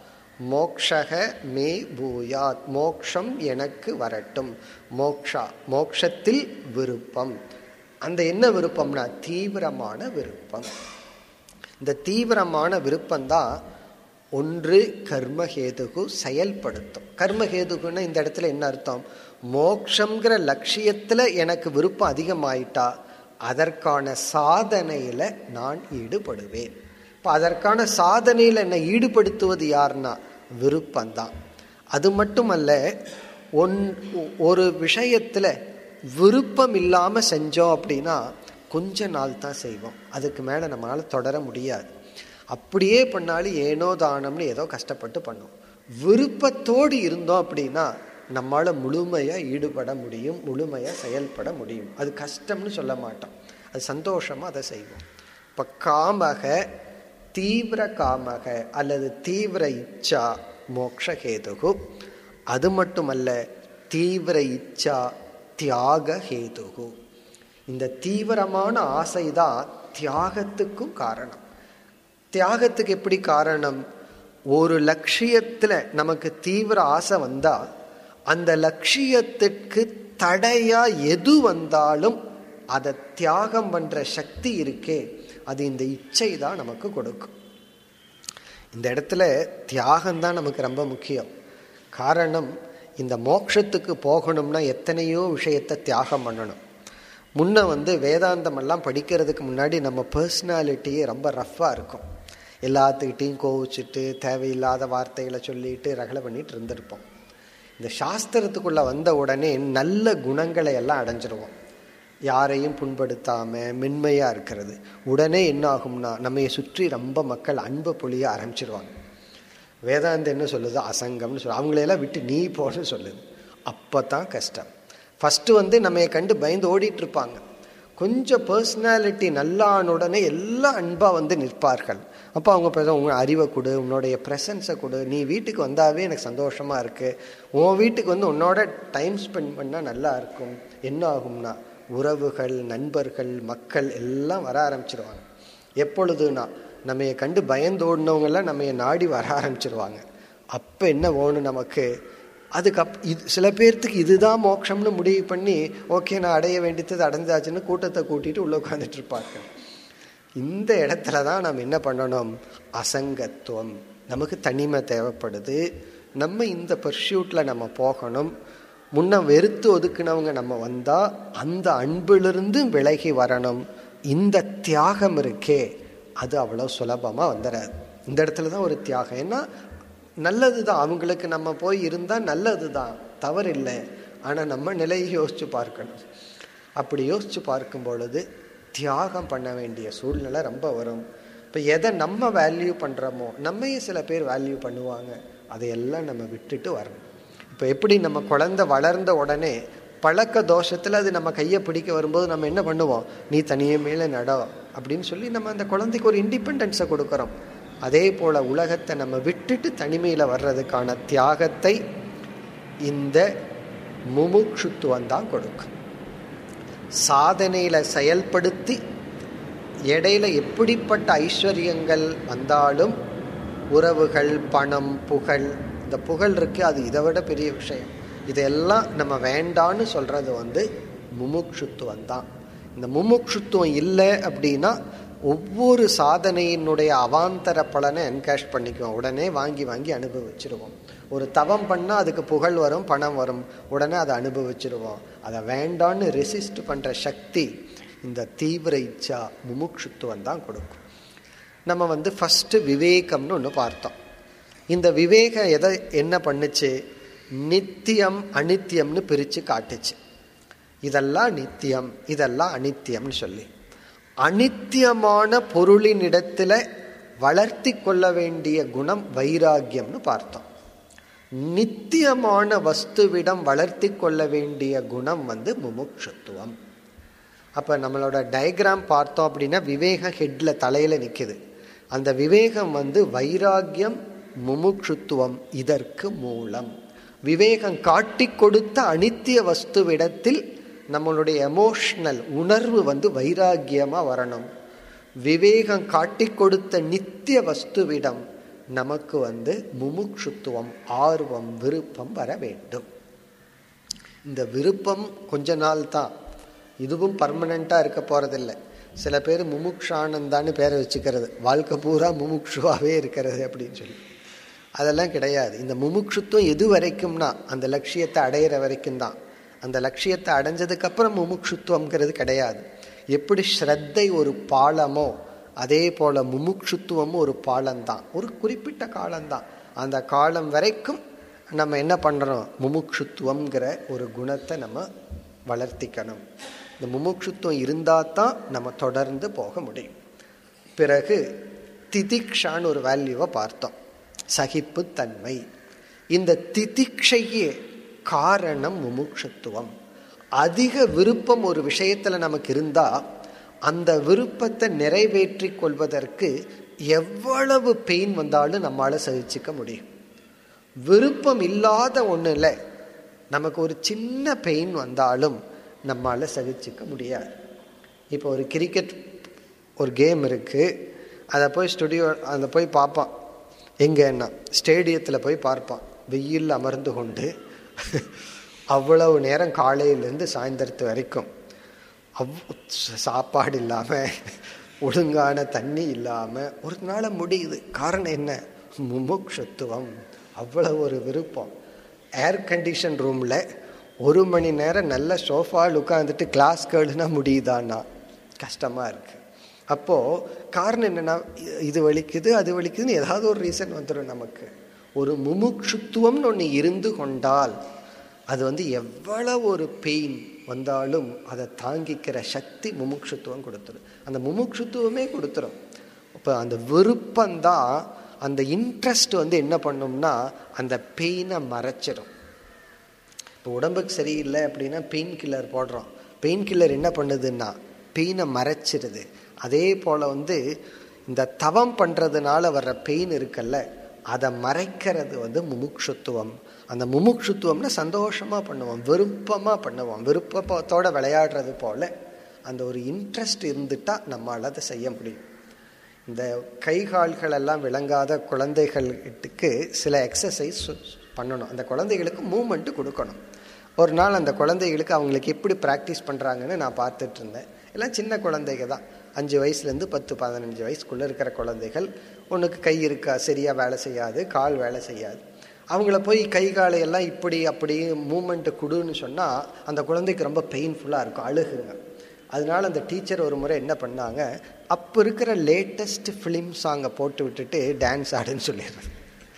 மோக்ஷக மே பூயாத் மோக்ஷம் எனக்கு வரட்டும் மோக்ஷா மோக்ஷத்தில் விருப்பம் அந்த என்ன விருப்பம்னா தீவிரமான விருப்பம் இந்த தீவிரமான விருப்பம்தான் ஒன்று கர்மஹேதுகு செயல்படுத்தும் கர்மஹேதுகுன்னா இந்த இடத்துல என்ன அர்த்தம் மோக்ஷங்கிற லட்சியத்துல எனக்கு விருப்பம் அதிகமாயிட்டா அதற்கான சாதனையில நான் ஈடுபடுவேன் இப்போ அதற்கான சாதனையில் என்னை ஈடுபடுத்துவது யாருன்னா விருப்பம்தான் அது மட்டுமல்ல ஒன் ஒரு விஷயத்தில் விருப்பம் இல்லாமல் செஞ்சோம் அப்படின்னா கொஞ்ச நாள் தான் செய்வோம் அதுக்கு மேலே நம்மளால் தொடர முடியாது அப்படியே பண்ணாலும் ஏனோ தானம்னு ஏதோ கஷ்டப்பட்டு பண்ணோம் விருப்பத்தோடு இருந்தோம் அப்படின்னா நம்மளால் முழுமையாக ஈடுபட முடியும் முழுமையாக செயல்பட முடியும் அது கஷ்டம்னு சொல்ல மாட்டோம் அது சந்தோஷமாக அதை செய்வோம் இப்போ காமக தீவிர காமக அல்லது தீவிர இச்சா மோக்ஷஹேதுகு அது மட்டுமல்ல தீவிர இச்சா தியாக ஹேதுகு இந்த தீவிரமான ஆசை தான் தியாகத்துக்கும் காரணம் தியாகத்துக்கு எப்படி காரணம் ஒரு லட்சியத்துல நமக்கு தீவிர ஆசை வந்தா அந்த லட்சியத்திற்கு தடையா எது வந்தாலும் அதை தியாகம் பண்ற சக்தி இருக்கே அது இந்த இச்சை தான் நமக்கு கொடுக்கும் இந்த இடத்துல தியாகம் தான் நமக்கு ரொம்ப முக்கியம் காரணம் இந்த மோட்சத்துக்கு போகணும்னா எத்தனையோ விஷயத்தை தியாகம் பண்ணணும் முன்ன வந்து வேதாந்தம் எல்லாம் படிக்கிறதுக்கு முன்னாடி நம்ம பர்சனாலிட்டியே ரொம்ப ரஃப்பாக இருக்கும் எல்லாத்துக்கிட்டையும் கோவிச்சுட்டு தேவையில்லாத வார்த்தைகளை சொல்லிட்டு ரகலை பண்ணிட்டு இருந்திருப்போம் இந்த சாஸ்திரத்துக்குள்ள வந்த உடனே நல்ல குணங்களை எல்லாம் அடைஞ்சிருவோம் யாரையும் புண்படுத்தாம மென்மையா இருக்கிறது உடனே என்ன ஆகும்னா நம்மைய சுற்றி ரொம்ப மக்கள் அன்பு பொழிய ஆரம்பிச்சிருவாங்க வேதாந்தம் என்ன சொல்லுது அசங்கம்னு சொல்லு அவங்களையெல்லாம் விட்டு நீ போன்னு சொல்லுது அப்போ தான் கஷ்டம் ஃபஸ்ட்டு வந்து நம்ம கண்டு பயந்து ஓடிட்டு இருப்பாங்க கொஞ்சம் பர்சனாலிட்டி நல்லான உடனே எல்லாம் அன்பாக வந்து நிற்பார்கள் அப்போ அவங்க பேச உங்க அறிவை கொடு உன்னுடைய ப்ரெசன்ஸை கொடு நீ வீட்டுக்கு வந்தாவே எனக்கு சந்தோஷமாக இருக்குது உன் வீட்டுக்கு வந்து உன்னோட டைம் ஸ்பெண்ட் பண்ணால் நல்லா இருக்கும் என்ன ஆகும்னா உறவுகள் நண்பர்கள் மக்கள் எல்லாம் வர ஆரம்பிச்சிருவாங்க எப்பொழுதுனா நம்ம கண்டு பயந்தோடினவங்கெல்லாம் நம்ம நாடி வர ஆரம்பிச்சிருவாங்க அப்போ என்ன வேணும் நமக்கு அதுக்கு அப் இது சில பேர்த்துக்கு இதுதான் மோட்சம்னு முடிவு பண்ணி ஓகே நான் அடைய வேண்டியது அடைஞ்சாச்சுன்னு கூட்டத்தை கூட்டிட்டு உள்ள உட்காந்துட்டு இருப்பாங்க இந்த இடத்துல தான் நம்ம என்ன பண்ணணும் அசங்கத்துவம் நமக்கு தனிமை தேவைப்படுது நம்ம இந்த பர்சியூட்டில் நம்ம போகணும் முன்ன வெறுத்து ஒதுக்குனவங்க நம்ம வந்தால் அந்த அன்பிலிருந்து விலகி வரணும் இந்த தியாகம் இருக்கே அது அவ்வளோ சுலபமாக வந்துடாது இந்த இடத்துல தான் ஒரு தியாகம் ஏன்னா நல்லது தான் அவங்களுக்கு நம்ம போய் இருந்தால் நல்லது தான் தவறில்லை ஆனால் நம்ம நிலையை யோசித்து பார்க்கணும் அப்படி யோசித்து பார்க்கும் பொழுது தியாகம் பண்ண வேண்டிய சூழ்நிலை ரொம்ப வரும் இப்போ எதை நம்ம வேல்யூ பண்ணுறோமோ நம்மையும் சில பேர் வேல்யூ பண்ணுவாங்க அதையெல்லாம் நம்ம விட்டுட்டு வரணும் இப்போ எப்படி நம்ம குழந்தை வளர்ந்த உடனே பழக்க தோஷத்தில் அது நம்ம கையை பிடிக்க வரும்போது நம்ம என்ன பண்ணுவோம் நீ தனியே மேலே நட அப்படின்னு சொல்லி நம்ம அந்த குழந்தைக்கு ஒரு இண்டிபெண்டன்ஸை கொடுக்குறோம் அதே போல உலகத்தை நம்ம விட்டுட்டு தனிமையில் வர்றதுக்கான தியாகத்தை இந்த முமுட்சுத்துவம் தான் கொடுக்கும் சாதனையில செயல்படுத்தி இடையில எப்படிப்பட்ட ஐஸ்வர்யங்கள் வந்தாலும் உறவுகள் பணம் புகழ் இந்த புகழ் இருக்கு அது இதை விட பெரிய விஷயம் இதெல்லாம் நம்ம வேண்டான்னு சொல்றது வந்து முமுட்சுத்துவம் தான் இந்த முமுட்சுத்துவம் இல்லை அப்படின்னா ஒவ்வொரு சாதனையினுடைய அவாந்தர பலனை என்கேஷ் பண்ணிக்குவோம் உடனே வாங்கி வாங்கி அனுபவிச்சிருவோம் ஒரு தவம் பண்ணால் அதுக்கு புகழ் வரும் பணம் வரும் உடனே அதை அனுபவிச்சிருவோம் அதை வேண்டான்னு ரெசிஸ்ட் பண்ணுற சக்தி இந்த தீவிர இச்சா முமுட்சுத்துவம் தான் கொடுக்கும் நம்ம வந்து ஃபஸ்ட்டு விவேகம்னு ஒன்று பார்த்தோம் இந்த விவேகம் எதை என்ன பண்ணுச்சு நித்தியம் அனித்தியம்னு பிரித்து காட்டுச்சு இதெல்லாம் நித்தியம் இதெல்லாம் அனித்தியம்னு சொல்லி அனித்தியமான பொருளினிடத்துல வளர்த்தி கொள்ள வேண்டிய குணம் வைராக்கியம்னு பார்த்தோம் நித்தியமான வஸ்துவிடம் வளர்த்தி கொள்ள வேண்டிய குணம் வந்து முமுட்சுத்துவம் அப்போ நம்மளோட டயக்ராம் பார்த்தோம் அப்படின்னா விவேக ஹெட்ல தலையில் நிற்குது அந்த விவேகம் வந்து வைராக்கியம் முமுட்சுத்துவம் இதற்கு மூலம் விவேகம் காட்டி கொடுத்த அனித்திய வஸ்துவிடத்தில் நம்மளுடைய எமோஷனல் உணர்வு வந்து வைராக்கியமாக வரணும் விவேகம் காட்டி கொடுத்த நித்திய வஸ்துவிடம் நமக்கு வந்து முமுட்சுத்துவம் ஆர்வம் விருப்பம் வர வேண்டும் இந்த விருப்பம் கொஞ்ச நாள் தான் இதுவும் பர்மனண்ட்டாக இருக்க போகிறதில்ல சில பேர் முமுக்ஷானந்தான்னு பேரை வச்சுக்கிறது வாழ்க்கை பூரா முமுக்ஷுவாகவே இருக்கிறது அப்படின்னு சொல்லி அதெல்லாம் கிடையாது இந்த முமுட்சுத்துவம் எது வரைக்கும்னா அந்த லட்சியத்தை அடையிற வரைக்கும் தான் அந்த லட்சியத்தை அடைஞ்சதுக்கப்புறம் முமுட்சுத்துவம்ங்கிறது கிடையாது எப்படி ஸ்ரத்தை ஒரு பாலமோ அதே போல முமுட்சுத்துவமும் ஒரு பாலம்தான் ஒரு குறிப்பிட்ட காலம்தான் அந்த காலம் வரைக்கும் நம்ம என்ன பண்ணுறோம் முமுட்சுத்துவம்ங்கிற ஒரு குணத்தை நம்ம வளர்த்திக்கணும் இந்த முமுட்சுத்துவம் இருந்தால் தான் நம்ம தொடர்ந்து போக முடியும் பிறகு திதிக்ஷான்னு ஒரு வேல்யூவை பார்த்தோம் சகிப்புத்தன்மை இந்த திதிக்ஷையே காரணம் முமுட்சுத்துவம் அதிக விருப்பம் ஒரு விஷயத்துல நமக்கு இருந்தா அந்த விருப்பத்தை நிறைவேற்றி கொள்வதற்கு எவ்வளவு பெயின் வந்தாலும் நம்மளால சகிச்சுக்க முடியும் விருப்பம் இல்லாத ஒண்ணுல நமக்கு ஒரு சின்ன பெயின் வந்தாலும் நம்மால சகிச்சுக்க முடியாது இப்போ ஒரு கிரிக்கெட் ஒரு கேம் இருக்கு அதை போய் ஸ்டுடியோ அதை போய் பார்ப்பான் எங்கன்னா ஸ்டேடியத்தில் போய் பார்ப்பான் வெயில் அமர்ந்து கொண்டு அவ்வளவு நேரம் காலையிலேருந்து சாயந்தரத்து வரைக்கும் அவ் சாப்பாடு இல்லாமல் ஒழுங்கான தண்ணி இல்லாமல் ஒரு நாள் முடியுது காரணம் என்ன முமுட்சத்துவம் அவ்வளவு ஒரு விருப்பம் ஏர் கண்டிஷன் ரூமில் ஒரு மணி நேரம் நல்ல சோஃபாவில் உட்காந்துட்டு கிளாஸ் கேளுனா முடியுதான்னா கஷ்டமாக இருக்குது அப்போது காரணம் என்னென்னா இது வலிக்குது அது வலிக்குதுன்னு ஏதாவது ஒரு ரீசன் வந்துடும் நமக்கு ஒரு முமுட்சுத்துவம்னு ஒன்று இருந்து கொண்டால் அது வந்து எவ்வளவு ஒரு பெயின் வந்தாலும் அதை தாங்கிக்கிற சக்தி முமுட்சுத்துவம் கொடுத்துரும் அந்த முமுட்சுத்துவமே கொடுத்துரும் இப்போ அந்த விருப்பம்தான் அந்த இன்ட்ரெஸ்ட் வந்து என்ன பண்ணும்னா அந்த பெயினை மறைச்சிடும் இப்போ உடம்புக்கு சரியில்லை அப்படின்னா பெயின் கில்லர் போடுறோம் பெயின் கில்லர் என்ன பண்ணுதுன்னா பெயினை மறைச்சிடுது அதே போல் வந்து இந்த தவம் பண்ணுறதுனால வர்ற பெயின் இருக்குல்ல அதை மறைக்கிறது வந்து முமுட்சுத்துவம் அந்த முமுட்சுத்துவம்னா சந்தோஷமாக பண்ணுவோம் விருப்பமாக பண்ணுவோம் விருப்பத்தோட விளையாடுறது போல அந்த ஒரு இன்ட்ரெஸ்ட் இருந்துட்டா நம்மளால் அதை செய்ய முடியும் இந்த கை கால்கள் எல்லாம் விளங்காத குழந்தைகளுக்கு சில எக்ஸசைஸ் பண்ணணும் அந்த குழந்தைகளுக்கு மூமெண்ட்டு கொடுக்கணும் ஒரு நாள் அந்த குழந்தைகளுக்கு அவங்களுக்கு எப்படி ப்ராக்டிஸ் பண்ணுறாங்கன்னு நான் பார்த்துட்டு இருந்தேன் எல்லாம் சின்ன குழந்தைங்க தான் அஞ்சு வயசுலேருந்து பத்து பதினஞ்சு வயசுக்குள்ளே இருக்கிற குழந்தைகள் ஒன்றுக்கு கை இருக்கா சரியாக வேலை செய்யாது கால் வேலை செய்யாது அவங்கள போய் கை காலை எல்லாம் இப்படி அப்படி மூமெண்ட்டு கொடுன்னு சொன்னால் அந்த குழந்தைக்கு ரொம்ப பெயின்ஃபுல்லாக இருக்கும் அழுகுங்க அதனால அந்த டீச்சர் ஒரு முறை என்ன பண்ணாங்க அப்போ இருக்கிற லேட்டஸ்ட் ஃபிலிம் சாங்கை போட்டு விட்டுட்டு டான்ஸ் ஆடுன்னு சொல்லிடுறது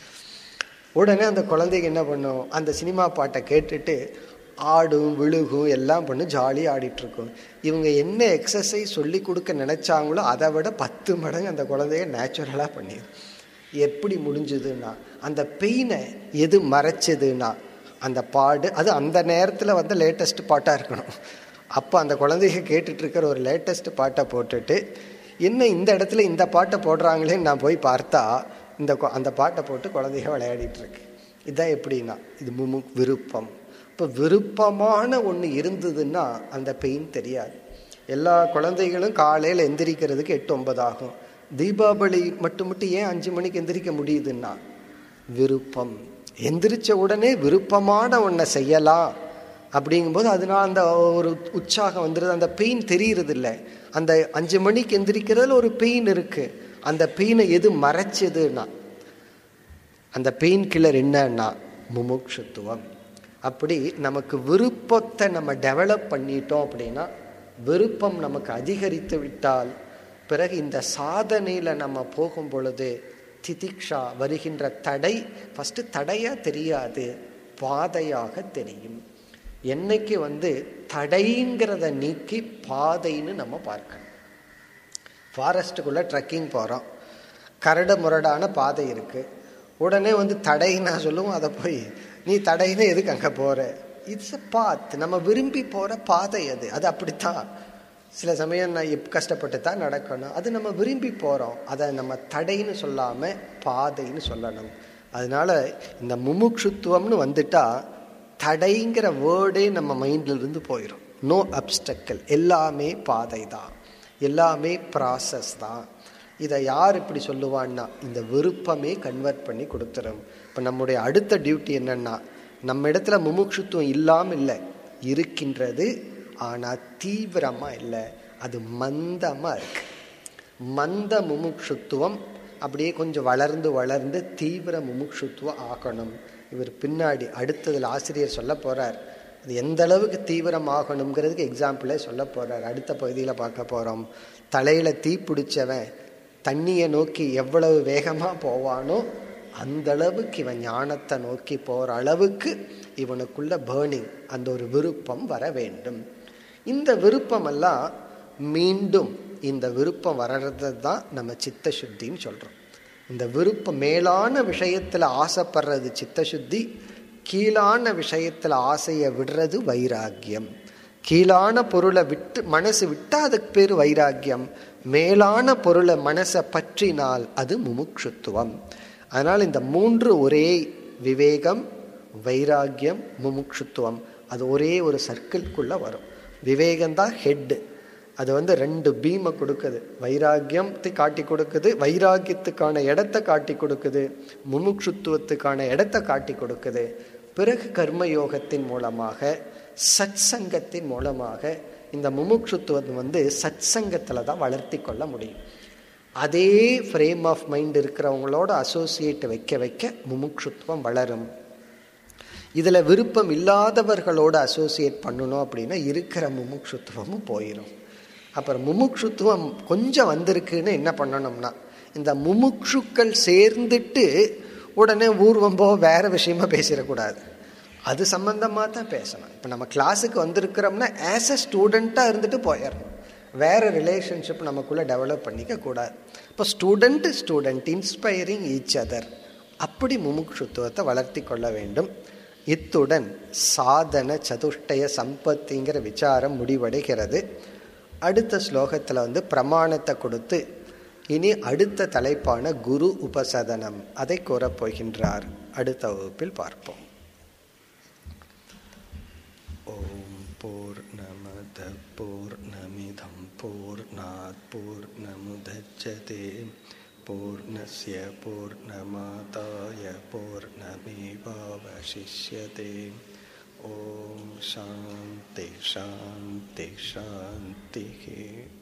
உடனே அந்த குழந்தைங்க என்ன பண்ணும் அந்த சினிமா பாட்டை கேட்டுட்டு ஆடும் விழுகும் எல்லாம் பண்ணி ஜாலியாக ஆடிட்டுருக்கும் இவங்க என்ன எக்ஸசைஸ் சொல்லி கொடுக்க நினச்சாங்களோ அதை விட பத்து மடங்கு அந்த குழந்தைய நேச்சுரலாக பண்ணிடும் எப்படி முடிஞ்சுதுன்னா அந்த பெயினை எது மறைச்சதுன்னா அந்த பாடு அது அந்த நேரத்தில் வந்து லேட்டஸ்ட் பாட்டாக இருக்கணும் அப்போ அந்த குழந்தைங்க கேட்டுட்டு இருக்கிற ஒரு லேட்டஸ்ட் பாட்டை போட்டுட்டு என்ன இந்த இடத்துல இந்த பாட்டை போடுறாங்களேன்னு நான் போய் பார்த்தா இந்த அந்த பாட்டை போட்டு குழந்தைங்க விளையாடிட்டு இருக்கு இதான் எப்படின்னா இது முமு விருப்பம் இப்போ விருப்பமான ஒன்று இருந்ததுன்னா அந்த பெயின் தெரியாது எல்லா குழந்தைகளும் காலையில் எந்திரிக்கிறதுக்கு எட்டு ஒன்பது ஆகும் தீபாவளி மட்டும் மட்டும் ஏன் அஞ்சு மணிக்கு எந்திரிக்க முடியுதுன்னா விருப்பம் எந்திரிச்ச உடனே விருப்பமான ஒன்றை செய்யலாம் அப்படிங்கும்போது அதனால அந்த ஒரு உற்சாகம் வந்துடுது அந்த பெயின் தெரியறது இல்லை அந்த அஞ்சு மணிக்கு எந்திரிக்கிறதுல ஒரு பெயின் இருக்கு அந்த பெயினை எது மறைச்சதுன்னா அந்த பெயின் கில்லர் என்னன்னா முமுட்சுத்துவம் அப்படி நமக்கு விருப்பத்தை நம்ம டெவலப் பண்ணிட்டோம் அப்படின்னா விருப்பம் நமக்கு அதிகரித்து விட்டால் பிறகு இந்த சாதனையில் நம்ம போகும் பொழுது திதிக்ஷா வருகின்ற தடை ஃபஸ்ட்டு தடையாக தெரியாது பாதையாக தெரியும் என்னைக்கு வந்து தடைங்கிறத நீக்கி பாதைன்னு நம்ம பார்க்கணும் ஃபாரஸ்ட்டுக்குள்ளே ட்ரெக்கிங் போகிறோம் கரடு முரடான பாதை இருக்குது உடனே வந்து தடைன்னா சொல்லுவோம் அதை போய் நீ தடைன்னு எதுக்கு அங்கே போற இட்ஸ் அ பாத் நம்ம விரும்பி போற பாதை அது அது அப்படித்தான் சில சமயம் நான் எப் கஷ்டப்பட்டு தான் நடக்கணும் அது நம்ம விரும்பி போகிறோம் அதை நம்ம தடைன்னு சொல்லாமல் பாதைன்னு சொல்லணும் அதனால இந்த முமுட்சுத்துவம்னு வந்துட்டா தடைங்கிற வேர்டே நம்ம மைண்ட்ல இருந்து போயிடும் நோ அப்டக்கல் எல்லாமே பாதை தான் எல்லாமே ப்ராசஸ் தான் இதை யார் இப்படி சொல்லுவான்னா இந்த விருப்பமே கன்வெர்ட் பண்ணி கொடுத்துரும் இப்போ நம்முடைய அடுத்த டியூட்டி என்னன்னா நம்ம இடத்துல முமுட்சுத்துவம் இல்லாமல் இல்லை இருக்கின்றது ஆனால் தீவிரமாக இல்லை அது மந்தமாக இருக்கு மந்த முமுட்சுத்துவம் அப்படியே கொஞ்சம் வளர்ந்து வளர்ந்து தீவிர முமுட்சுத்துவம் ஆகணும் இவர் பின்னாடி அடுத்ததில் ஆசிரியர் சொல்ல போறார் அது எந்த அளவுக்கு தீவிரமாகணுங்கிறதுக்கு எக்ஸாம்பிளே சொல்ல போறார் அடுத்த பகுதியில் பார்க்க போறோம் தலையில தீ பிடிச்சவன் தண்ணியை நோக்கி எவ்வளவு வேகமா போவானோ அந்த அளவுக்கு இவன் ஞானத்தை நோக்கி போற அளவுக்கு இவனுக்குள்ள பேர்னிங் அந்த ஒரு விருப்பம் வர வேண்டும் இந்த விருப்பம் எல்லாம் மீண்டும் இந்த விருப்பம் வர்றது தான் நம்ம சித்த சுத்தின்னு சொல்றோம் இந்த விருப்பம் மேலான விஷயத்துல ஆசைப்படுறது சித்த சுத்தி கீழான விஷயத்துல ஆசையை விடுறது வைராக்கியம் கீழான பொருளை விட்டு மனசு விட்டா அதுக்கு பேர் வைராக்கியம் மேலான பொருளை மனசை பற்றினால் அது முமுட்சுத்துவம் அதனால் இந்த மூன்று ஒரே விவேகம் வைராக்கியம் முமுட்சுத்துவம் அது ஒரே ஒரு சர்க்கிள்குள்ள வரும் விவேகம்தான் ஹெட்டு அது வந்து ரெண்டு பீமை கொடுக்குது வைராக்கியத்தை காட்டி கொடுக்குது வைராக்கியத்துக்கான இடத்தை காட்டி கொடுக்குது முமுட்சுத்துவத்துக்கான இடத்தை காட்டி கொடுக்குது பிறகு கர்மயோகத்தின் மூலமாக சத் சங்கத்தின் மூலமாக இந்த முமுட்சுத்துவம் வந்து சத் சங்கத்தில் தான் வளர்த்தி கொள்ள முடியும் அதே ஃப்ரேம் ஆஃப் மைண்ட் இருக்கிறவங்களோட அசோசியேட் வைக்க வைக்க முமுட்சுத்துவம் வளரும் இதில் விருப்பம் இல்லாதவர்களோட அசோசியேட் பண்ணணும் அப்படின்னா இருக்கிற முமுட்சுத்துவமும் போயிடும் அப்புறம் முமுட்சுத்துவம் கொஞ்சம் வந்திருக்குன்னு என்ன பண்ணணும்னா இந்த முமுட்சுக்கள் சேர்ந்துட்டு உடனே ஊர்வம்போ வேற விஷயமா பேசிடக்கூடாது அது சம்பந்தமா தான் பேசணும் இப்போ நம்ம கிளாஸுக்கு வந்திருக்கிறோம்னா ஆஸ் அ ஸ்டூடெண்ட்டாக இருந்துட்டு போயிடணும் வேற ரிலேஷன்ஷிப் நமக்குள்ள டெவலப் பண்ணிக்க கூடாது இப்போ student student inspiring each other அப்படி முமுட்சுத்துவத்தை வளர்த்தி கொள்ள வேண்டும் இத்துடன் சாதன சதுஷ்டய சம்பத்திங்கிற விசாரம் முடிவடைகிறது அடுத்த ஸ்லோகத்தில் வந்து பிரமாணத்தை கொடுத்து இனி அடுத்த தலைப்பான குரு உபசதனம் அதை கூறப் போகின்றார் அடுத்த வகுப்பில் பார்ப்போம் ஓம் பூர்ணமத பூர்ணமிதம் பூர்ணாத் பூர்ணமுதச்சதே பூர்ணஸ்ய பூர்ணமாதாய பூர்ணமேவாவசிஷ்யதே ॐ शान्ति शान्ति शान्तिः